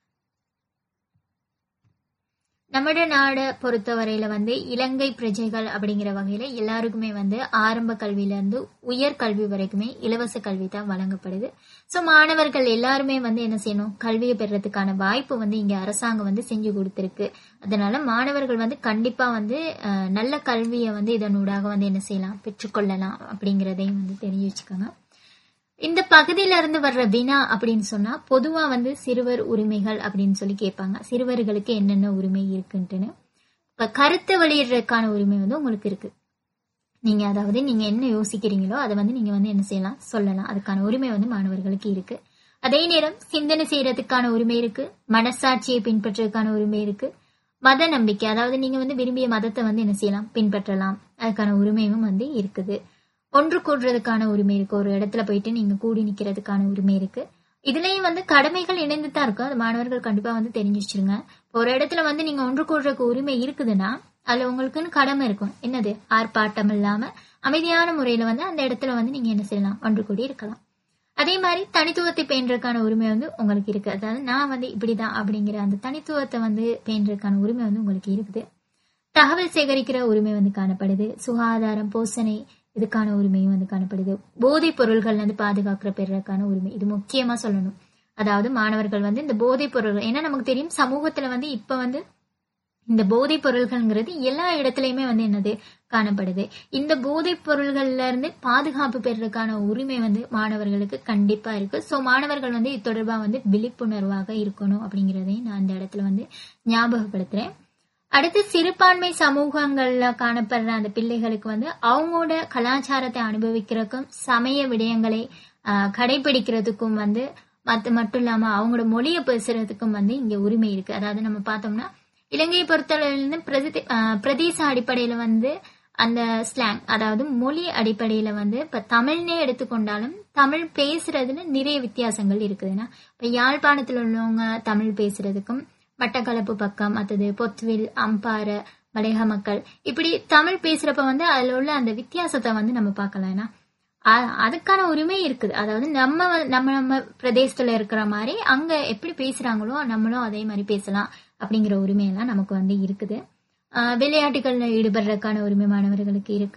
நம்மட நாடை பொறுத்தவரையில வந்து இலங்கை பிரஜைகள் அப்படிங்கிற வகையில எல்லாருக்குமே வந்து ஆரம்ப கல்வியில இருந்து உயர் கல்வி வரைக்குமே இலவச கல்வி தான் வழங்கப்படுது சோ மாணவர்கள் எல்லாருமே வந்து என்ன செய்யணும் கல்வியை பெறதுக்கான வாய்ப்பு வந்து இங்க அரசாங்கம் வந்து செஞ்சு கொடுத்திருக்கு அதனால மாணவர்கள் வந்து கண்டிப்பா வந்து அஹ், நல்ல கல்வியை வந்து இதனூடாக வந்து என்ன செய்யலாம் பெற்றுக்கொள்ளலாம் அப்படிங்கறதையும் வந்து தெரிஞ்சு வச்சுக்கோங்க இந்த பகுதியில இருந்து வர்ற வினா அப்படின்னு சொன்னா பொதுவா வந்து சிறுவர் உரிமைகள் அப்படின்னு சொல்லி கேட்பாங்க சிறுவர்களுக்கு என்னென்ன உரிமை இருக்குன்ட்டுன்னு இப்ப கருத்தை வெளியிடுறதுக்கான உரிமை வந்து உங்களுக்கு இருக்கு நீங்க அதாவது நீங்க என்ன யோசிக்கிறீங்களோ அதை வந்து நீங்க வந்து என்ன செய்யலாம் சொல்லலாம் அதுக்கான உரிமை வந்து மாணவர்களுக்கு இருக்கு அதே நேரம் சிந்தனை செய்யறதுக்கான உரிமை இருக்கு மனசாட்சியை பின்பற்றுறதுக்கான உரிமை இருக்கு மத நம்பிக்கை அதாவது நீங்க வந்து விரும்பிய மதத்தை வந்து என்ன செய்யலாம் பின்பற்றலாம் அதுக்கான உரிமையும் வந்து இருக்குது ஒன்று கூடுறதுக்கான உரிமை இருக்கு ஒரு இடத்துல போயிட்டு நீங்க கூடி நிக்கிறதுக்கான உரிமை இருக்கு இதுலயும் வந்து கடமைகள் இணைந்து தான் இருக்கும் அது மாணவர்கள் கண்டிப்பா வந்து தெரிஞ்சு வச்சிருங்க இப்ப ஒரு இடத்துல வந்து நீங்க ஒன்று கூடுறதுக்கு உரிமை இருக்குதுன்னா அதுல உங்களுக்குன்னு கடமை இருக்கும் என்னது ஆர்ப்பாட்டம் இல்லாம அமைதியான முறையில வந்து அந்த இடத்துல வந்து நீங்க என்ன செய்யலாம் ஒன்று கூடி இருக்கலாம் அதே மாதிரி தனித்துவத்தை பேணுறதுக்கான உரிமை வந்து உங்களுக்கு இருக்கு அதாவது நான் வந்து இப்படிதான் அப்படிங்கிற அந்த தனித்துவத்தை வந்து பேணுறதுக்கான உரிமை வந்து உங்களுக்கு இருக்குது தகவல் சேகரிக்கிற உரிமை வந்து காணப்படுது சுகாதாரம் போஷணை இதுக்கான உரிமையும் வந்து காணப்படுது போதைப் பொருள்கள் வந்து பாதுகாக்கிற பெறதுக்கான உரிமை இது முக்கியமா சொல்லணும் அதாவது மாணவர்கள் வந்து இந்த போதைப் பொருள்கள் ஏன்னா நமக்கு தெரியும் சமூகத்துல வந்து இப்ப வந்து இந்த போதைப் பொருள்கள்ங்கிறது எல்லா இடத்துலயுமே வந்து என்னது காணப்படுது இந்த போதைப் பொருள்கள்ல இருந்து பாதுகாப்பு பெறதுக்கான உரிமை வந்து மாணவர்களுக்கு கண்டிப்பா இருக்கு சோ மாணவர்கள் வந்து இது தொடர்பா வந்து விழிப்புணர்வாக இருக்கணும் அப்படிங்கறதையும் நான் இந்த இடத்துல வந்து ஞாபகப்படுத்துறேன் அடுத்து சிறுபான்மை சமூகங்கள்ல காணப்படுற அந்த பிள்ளைகளுக்கு வந்து அவங்களோட கலாச்சாரத்தை அனுபவிக்கிறதுக்கும் சமய விடயங்களை ஆஹ், கடைபிடிக்கிறதுக்கும் வந்து மத்த மட்டும் இல்லாம அவங்களோட மொழியை பேசுறதுக்கும் வந்து இங்க உரிமை இருக்கு அதாவது நம்ம பார்த்தோம்னா இலங்கையை பொறுத்தளவுல பிரதி ஆஹ், பிரதேச அடிப்படையில வந்து அந்த ஸ்லாங் அதாவது மொழி அடிப்படையில வந்து இப்ப தமிழ்னே எடுத்துக்கொண்டாலும் தமிழ் பேசுறதுல நிறைய வித்தியாசங்கள் இருக்குதுன்னா இப்ப யாழ்ப்பாணத்துல உள்ளவங்க தமிழ் பேசுறதுக்கும் மட்டக்களப்பு பக்கம் மற்றது பொத்துவில் அம்பாறை மலையக மக்கள் இப்படி தமிழ் பேசுறப்ப வந்து அதுல உள்ள அந்த வித்தியாசத்தை வந்து நம்ம பார்க்கலாம் ஏன்னா அ- அதுக்கான உரிமை இருக்குது அதாவது நம்ம வ- நம்ம நம்ம பிரதேசத்துல இருக்கிற மாதிரி அங்க எப்படி பேசுறாங்களோ நம்மளும் அதே மாதிரி பேசலாம் அப்படிங்கிற உரிமை எல்லாம் நமக்கு வந்து இருக்குது ஆஹ் விளையாட்டுகள்ல ஈடுபடுறதுக்கான உரிமை மாணவர்களுக்கு இருக்கு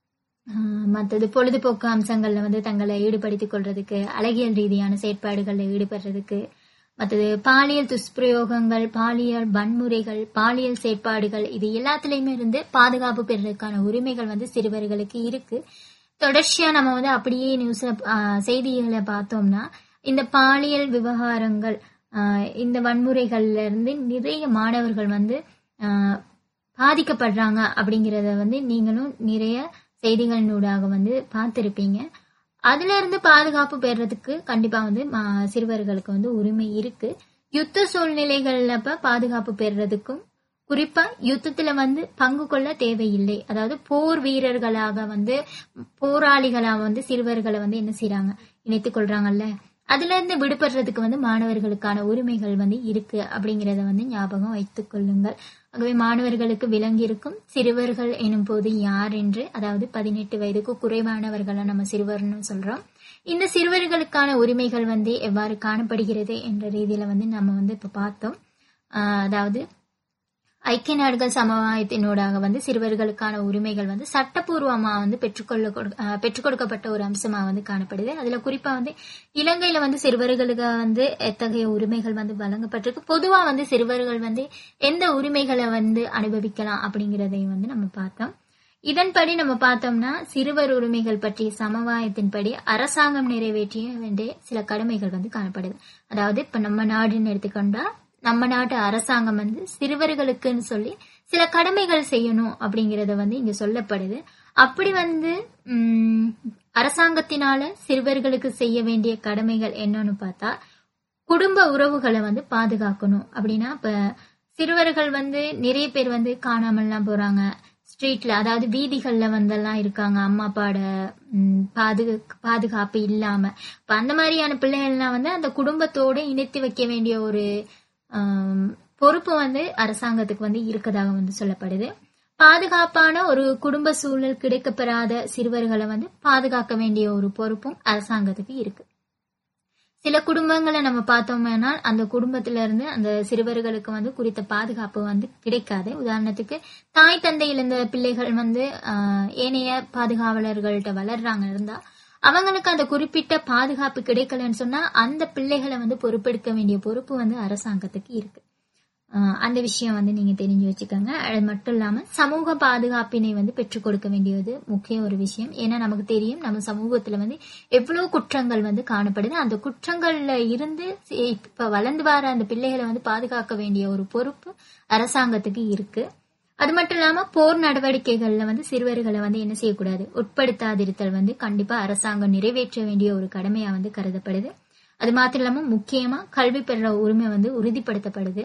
ஆஹ் மத்தது பொழுதுபோக்கு அம்சங்கள்ல வந்து தங்களை ஈடுபடுத்திக் கொள்றதுக்கு அழகியல் ரீதியான செயற்பாடுகள்ல ஈடுபடுறதுக்கு மற்றது பாலியல் துஷ்பிரயோகங்கள் பாலியல் வன்முறைகள் பாலியல் செயற்பாடுகள் இது எல்லாத்துலயுமே இருந்து பாதுகாப்பு பெறுறதுக்கான உரிமைகள் வந்து சிறுவர்களுக்கு இருக்கு தொடர்ச்சியா நம்ம வந்து அப்படியே நியூஸ்ல ஆஹ், செய்திகளை பார்த்தோம்னா இந்த பாலியல் விவகாரங்கள் ஆஹ், இந்த வன்முறைகள்ல இருந்து நிறைய மாணவர்கள் வந்து ஆஹ், பாதிக்கப்படுறாங்க அப்படிங்கறத வந்து நீங்களும் நிறைய செய்திகளினூடாக வந்து பார்த்திருப்பீங்க அதுல இருந்து பாதுகாப்பு பெறதுக்கு கண்டிப்பா வந்து மா- சிறுவர்களுக்கு வந்து உரிமை இருக்கு யுத்த சூழ்நிலைகள்ல அப்ப பாதுகாப்பு பெறதுக்கும் குறிப்பா யுத்தத்துல வந்து பங்கு கொள்ள தேவையில்லை அதாவது போர் வீரர்களாக வந்து போராளிகளா வந்து சிறுவர்களை வந்து என்ன செய்றாங்க இணைத்துக் கொள்றாங்கல்ல அதுல இருந்து விடுபடுறதுக்கு வந்து மாணவர்களுக்கான உரிமைகள் வந்து இருக்கு அப்படிங்கறத வந்து ஞாபகம் வைத்துக் கொள்ளுங்கள் ஆகவே மாணவர்களுக்கு விளங்கி இருக்கும் சிறுவர்கள் எனும் போது யார் என்று அதாவது பதினெட்டு வயதுக்கு குறைவானவர்களை நம்ம சிறுவர்னு சொல்றோம் இந்த சிறுவர்களுக்கான உரிமைகள் வந்து எவ்வாறு காணப்படுகிறது என்ற ரீதியில வந்து நம்ம வந்து இப்ப பார்த்தோம் ஆஹ் அதாவது ஐக்கிய நாடுகள் சமவாயத்தினூடாக வந்து சிறுவர்களுக்கான உரிமைகள் வந்து சட்டப்பூர்வமா வந்து பெற்றுக்கொள்ள கொடு- ஆஹ் பெற்றுக் கொடுக்கப்பட்ட ஒரு அம்சமா வந்து காணப்படுது அதுல குறிப்பா வந்து இலங்கையில வந்து சிறுவர்களுக்கு வந்து எத்தகைய உரிமைகள் வந்து வழங்கப்பட்டிருக்கு பொதுவா வந்து சிறுவர்கள் வந்து எந்த உரிமைகளை வந்து அனுபவிக்கலாம் அப்படிங்கறதையும் வந்து நம்ம பார்த்தோம் இதன்படி நம்ம பார்த்தோம்னா சிறுவர் உரிமைகள் பற்றிய சமவாயத்தின்படி அரசாங்கம் நிறைவேற்றிய வேண்டிய சில கடமைகள் வந்து காணப்படுது அதாவது இப்ப நம்ம நாடுன்னு எடுத்துக்கொண்டா நம்ம நாட்டு அரசாங்கம் வந்து சிறுவர்களுக்குன்னு சொல்லி சில கடமைகள் செய்யணும் அப்படிங்கறத வந்து இங்க சொல்லப்படுது அப்படி வந்து உம், அரசாங்கத்தினால சிறுவர்களுக்கு செய்ய வேண்டிய கடமைகள் என்னன்னு பார்த்தா குடும்ப உறவுகளை வந்து பாதுகாக்கணும் அப்படின்னா இப்ப சிறுவர்கள் வந்து நிறைய பேர் வந்து காணாமல்லாம் போறாங்க ஸ்ட்ரீட்ல அதாவது வீதிகள்ல வந்தெல்லாம் இருக்காங்க அம்மா அப்பாட ம், பாது பாதுகாப்பு இல்லாம இப்ப அந்த மாதிரியான பிள்ளைகள்லாம் வந்து அந்த குடும்பத்தோட இணைத்து வைக்க வேண்டிய ஒரு ஆம், பொறுப்பு வந்து அரசாங்கத்துக்கு வந்து இருக்கதாக வந்து சொல்லப்படுது பாதுகாப்பான ஒரு குடும்ப சூழல் கிடைக்கப்பெறாத சிறுவர்களை வந்து பாதுகாக்க வேண்டிய ஒரு பொறுப்பும் அரசாங்கத்துக்கு இருக்கு சில குடும்பங்களை நம்ம பார்த்தோம்னா அந்த குடும்பத்தில இருந்து அந்த சிறுவர்களுக்கு வந்து குறித்த பாதுகாப்பு வந்து கிடைக்காது உதாரணத்துக்கு தாய் தந்தை இழந்த பிள்ளைகள் வந்து ஆஹ், ஏனைய பாதுகாவலர்கள்ட்ட வளர்றாங்க இருந்தா அவங்களுக்கு அந்த குறிப்பிட்ட பாதுகாப்பு கிடைக்கலன்னு சொன்னா அந்த பிள்ளைகளை வந்து பொறுப்பெடுக்க வேண்டிய பொறுப்பு வந்து அரசாங்கத்துக்கு இருக்கு ஆஹ், அந்த விஷயம் வந்து நீங்க தெரிஞ்சு வச்சுக்கோங்க அது மட்டும் இல்லாம சமூக பாதுகாப்பினை வந்து பெற்றுக் கொடுக்க வேண்டியது முக்கிய ஒரு விஷயம் ஏன்னா நமக்கு தெரியும் நம்ம சமூகத்துல வந்து எவ்வளவு குற்றங்கள் வந்து காணப்படுது அந்த குற்றங்கள்ல இருந்து சி- இப்ப வளர்ந்து வர அந்த பிள்ளைகளை வந்து பாதுகாக்க வேண்டிய ஒரு பொறுப்பு அரசாங்கத்துக்கு இருக்கு அது மட்டும் இல்லாம போர் நடவடிக்கைகள்ல வந்து சிறுவர்களை வந்து என்ன செய்யக்கூடாது உட்படுத்தாதிருத்தல் வந்து கண்டிப்பா அரசாங்கம் நிறைவேற்ற வேண்டிய ஒரு கடமையா வந்து கருதப்படுது அது மாத்திரம் இல்லாம முக்கியமா கல்வி பெற உரிமை வந்து உறுதிப்படுத்தப்படுது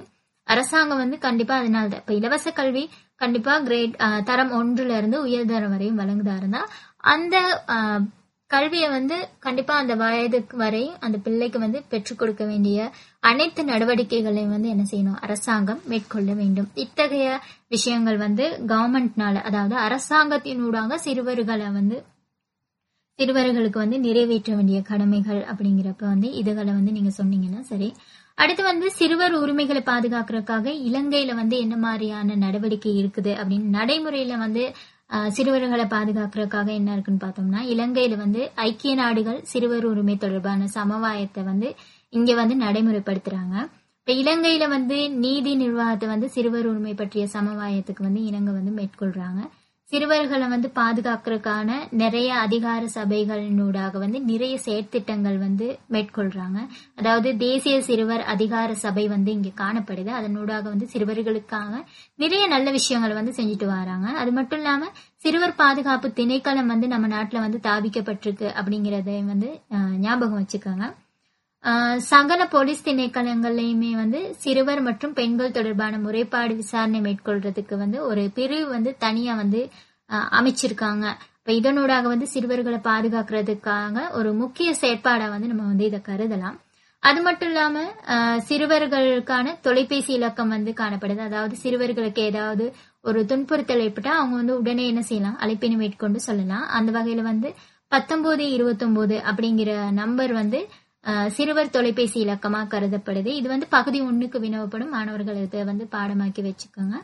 அரசாங்கம் வந்து கண்டிப்பா அதனால தான் இப்ப இலவச கல்வி கண்டிப்பா கிரேட் தரம் ஒன்றுல இருந்து உயர்தரம் வரையும் வழங்குதா இருந்தா அந்த ஆஹ், கல்வியை வந்து கண்டிப்பா அந்த வயதுக்கு வரை அந்த பிள்ளைக்கு வந்து பெற்றுக் கொடுக்க வேண்டிய அனைத்து நடவடிக்கைகளையும் வந்து என்ன செய்யணும் அரசாங்கம் மேற்கொள்ள வேண்டும் இத்தகைய விஷயங்கள் வந்து கவர்மெண்ட்னால அதாவது அரசாங்கத்தினூடாக சிறுவர்களை வந்து சிறுவர்களுக்கு வந்து நிறைவேற்ற வேண்டிய கடமைகள் அப்படிங்கிறப்ப வந்து இதுகளை வந்து நீங்க சொன்னீங்கன்னா சரி அடுத்து வந்து சிறுவர் உரிமைகளை பாதுகாக்கிறதுக்காக இலங்கையில வந்து என்ன மாதிரியான நடவடிக்கை இருக்குது அப்படின்னு நடைமுறையில வந்து ஆஹ், சிறுவர்களை பாதுகாக்கிறதுக்காக என்ன இருக்குன்னு பார்த்தோம்னா இலங்கையில வந்து ஐக்கிய நாடுகள் சிறுவர் உரிமை தொடர்பான சமவாயத்தை வந்து இங்க வந்து நடைமுறைப்படுத்துறாங்க இப்ப இலங்கையில வந்து நீதி நிர்வாகத்தை வந்து சிறுவர் உரிமை பற்றிய சமவாயத்துக்கு வந்து இலங்கை வந்து மேற்கொள்றாங்க சிறுவர்களை வந்து பாதுகாக்கிறதுக்கான நிறைய அதிகார சபைகளினூடாக வந்து நிறைய செயற்திட்டங்கள் வந்து மேற்கொள்றாங்க அதாவது தேசிய சிறுவர் அதிகார சபை வந்து இங்க காணப்படுது அதனூடாக வந்து சிறுவர்களுக்காக நிறைய நல்ல விஷயங்களை வந்து செஞ்சுட்டு வராங்க அது மட்டும் இல்லாம சிறுவர் பாதுகாப்பு திணைக்களம் வந்து நம்ம நாட்டுல வந்து தாபிக்கப்பட்டிருக்கு அப்படிங்கறத வந்து அஹ், ஞாபகம் வச்சுக்கோங்க ஆஹ் சகல போலீஸ் திணைக்களங்களையுமே வந்து சிறுவர் மற்றும் பெண்கள் தொடர்பான முறைப்பாடு விசாரணை மேற்கொள்றதுக்கு வந்து ஒரு பிரிவு வந்து தனியா வந்து ஆஹ் அமைச்சிருக்காங்க இப்ப இதனூடாக வந்து சிறுவர்களை பாதுகாக்கிறதுக்காக ஒரு முக்கிய செயற்பாடா வந்து நம்ம வந்து இதை கருதலாம் அது மட்டும் இல்லாம ஆஹ் சிறுவர்களுக்கான தொலைபேசி இலக்கம் வந்து காணப்படுது அதாவது சிறுவர்களுக்கு ஏதாவது ஒரு துன்புறுத்தல் ஏற்பட்டா அவங்க வந்து உடனே என்ன செய்யலாம் அழைப்பினை மேற்கொண்டு சொல்லலாம் அந்த வகையில வந்து பத்தொன்பது இருபத்தொன்பது அப்படிங்கிற நம்பர் வந்து ஆஹ் சிறுவர் தொலைபேசி இலக்கமா கருதப்படுது இது வந்து பகுதி ஒண்ணுக்கு வினவப்படும் மாணவர்கள் இதை வந்து பாடமாக்கி வச்சுக்கோங்க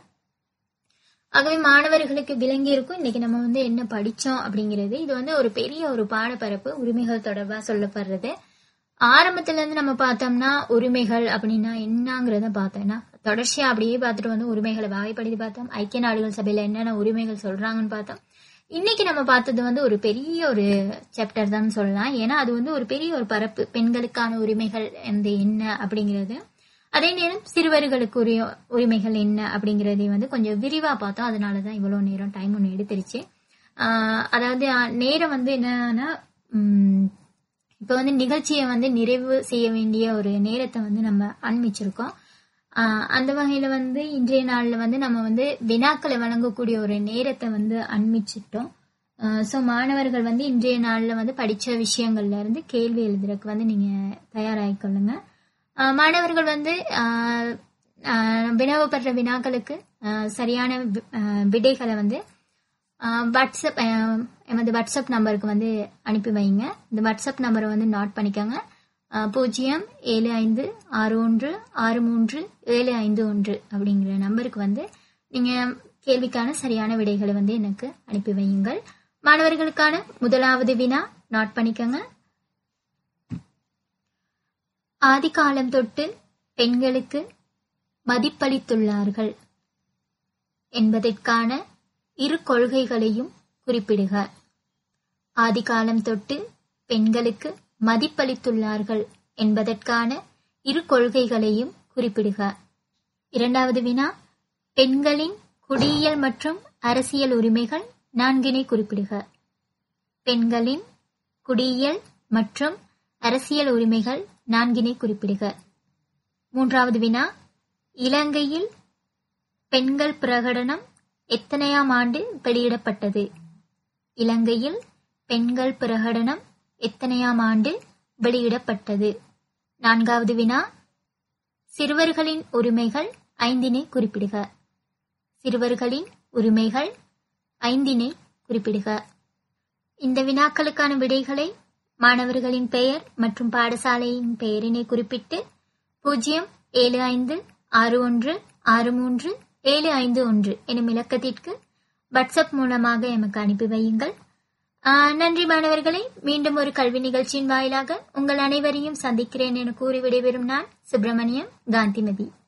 ஆகவே மாணவர்களுக்கு விளங்கி இருக்கும் இன்னைக்கு நம்ம வந்து என்ன படிச்சோம் அப்படிங்கிறது இது வந்து ஒரு பெரிய ஒரு பாடப்பரப்பு உரிமைகள் தொடர்பா சொல்லப்படுறது ஆரம்பத்துல இருந்து நம்ம பார்த்தோம்னா உரிமைகள் அப்படின்னா என்னங்கிறத பார்த்தோம்னா தொடர்ச்சியா அப்படியே பார்த்துட்டு வந்து உரிமைகளை வாய்ப்படுத்தி பார்த்தோம் ஐக்கிய நாடுகள் சபையில என்னென்ன உரிமைகள் சொல்றாங்கன்னு பார்த்தோம் இன்னைக்கு நம்ம பார்த்தது வந்து ஒரு பெரிய ஒரு சாப்டர் தான் சொல்லலாம் ஏன்னா அது வந்து ஒரு பெரிய ஒரு பரப்பு பெண்களுக்கான உரிமைகள் வந்து என்ன அப்படிங்கிறது அதே நேரம் சிறுவர்களுக்கு உரிய உரிமைகள் என்ன அப்படிங்கறதையும் வந்து கொஞ்சம் விரிவா பார்த்தோம் அதனாலதான் இவ்வளவு நேரம் டைம் ஒன்று எடுத்துருச்சு ஆஹ் அதாவது ஆஹ் நேரம் வந்து என்னன்னா உம், இப்ப வந்து நிகழ்ச்சியை வந்து நிறைவு செய்ய வேண்டிய ஒரு நேரத்தை வந்து நம்ம அண்மிச்சிருக்கோம் ஆஹ் அந்த வகையில வந்து இன்றைய நாள்ல வந்து நம்ம வந்து வினாக்களை வழங்கக்கூடிய ஒரு நேரத்தை வந்து அண்மிச்சிட்டோம் ஸோ மாணவர்கள் வந்து இன்றைய நாள்ல வந்து படிச்ச விஷயங்கள்ல இருந்து கேள்வி எழுதுறதுக்கு வந்து நீங்க தயாராகிக்கொள்ளுங்க ஆஹ் மாணவர்கள் வந்து ஆஹ் ஆஹ் வினவப்படுற வினாக்களுக்கு ஆஹ் சரியான வி- ஆஹ் விடைகளை வந்து ஆஹ் வாட்ஸ்அப் ஆஹ் எமது வாட்ஸ்அப் நம்பருக்கு வந்து அனுப்பி வைங்க இந்த வாட்ஸ்அப் நம்பரை வந்து நோட் பண்ணிக்கோங்க ஆஹ் பூஜ்ஜியம் ஏழு ஐந்து ஆறு ஒன்று ஆறு மூன்று ஏழு ஐந்து ஒன்று அப்படிங்கிற நம்பருக்கு வந்து நீங்க கேள்விக்கான சரியான விடைகளை வந்து எனக்கு அனுப்பி வையுங்கள் மாணவர்களுக்கான முதலாவது வினா நோட் பண்ணிக்கோங்க ஆதிகாலம் தொட்டு பெண்களுக்கு மதிப்பளித்துள்ளார்கள் என்பதற்கான இரு கொள்கைகளையும் குறிப்பிடுக ஆதிகாலம் தொட்டு பெண்களுக்கு மதிப்பளித்துள்ளார்கள் என்பதற்கான இரு கொள்கைகளையும் குறிப்பிடுக இரண்டாவது வினா பெண்களின் குடியியல் மற்றும் அரசியல் உரிமைகள் நான்கினை குறிப்பிடுக பெண்களின் குடியியல் மற்றும் அரசியல் உரிமைகள் நான்கினை குறிப்பிடுக மூன்றாவது வினா இலங்கையில் பெண்கள் பிரகடனம் எத்தனையாம் ஆண்டு வெளியிடப்பட்டது இலங்கையில் பெண்கள் பிரகடனம் எத்தனையாம் ஆண்டு வெளியிடப்பட்டது நான்காவது வினா சிறுவர்களின் உரிமைகள் ஐந்தினை குறிப்பிடுக சிறுவர்களின் உரிமைகள் ஐந்தினை குறிப்பிடுக இந்த வினாக்களுக்கான விடைகளை மாணவர்களின் பெயர் மற்றும் பாடசாலையின் பெயரினை குறிப்பிட்டு பூஜ்ஜியம் ஏழு ஐந்து ஆறு ஒன்று ஆறு மூன்று ஏழு ஐந்து ஒன்று எனும் இலக்கத்திற்கு வாட்ஸ்அப் மூலமாக எமக்கு அனுப்பி வையுங்கள் ஆஹ் நன்றி மாணவர்களே மீண்டும் ஒரு கல்வி நிகழ்ச்சியின் வாயிலாக உங்கள் அனைவரையும் சந்திக்கிறேன் என கூறி விடைபெறும் நான் சுப்பிரமணியம் காந்திமதி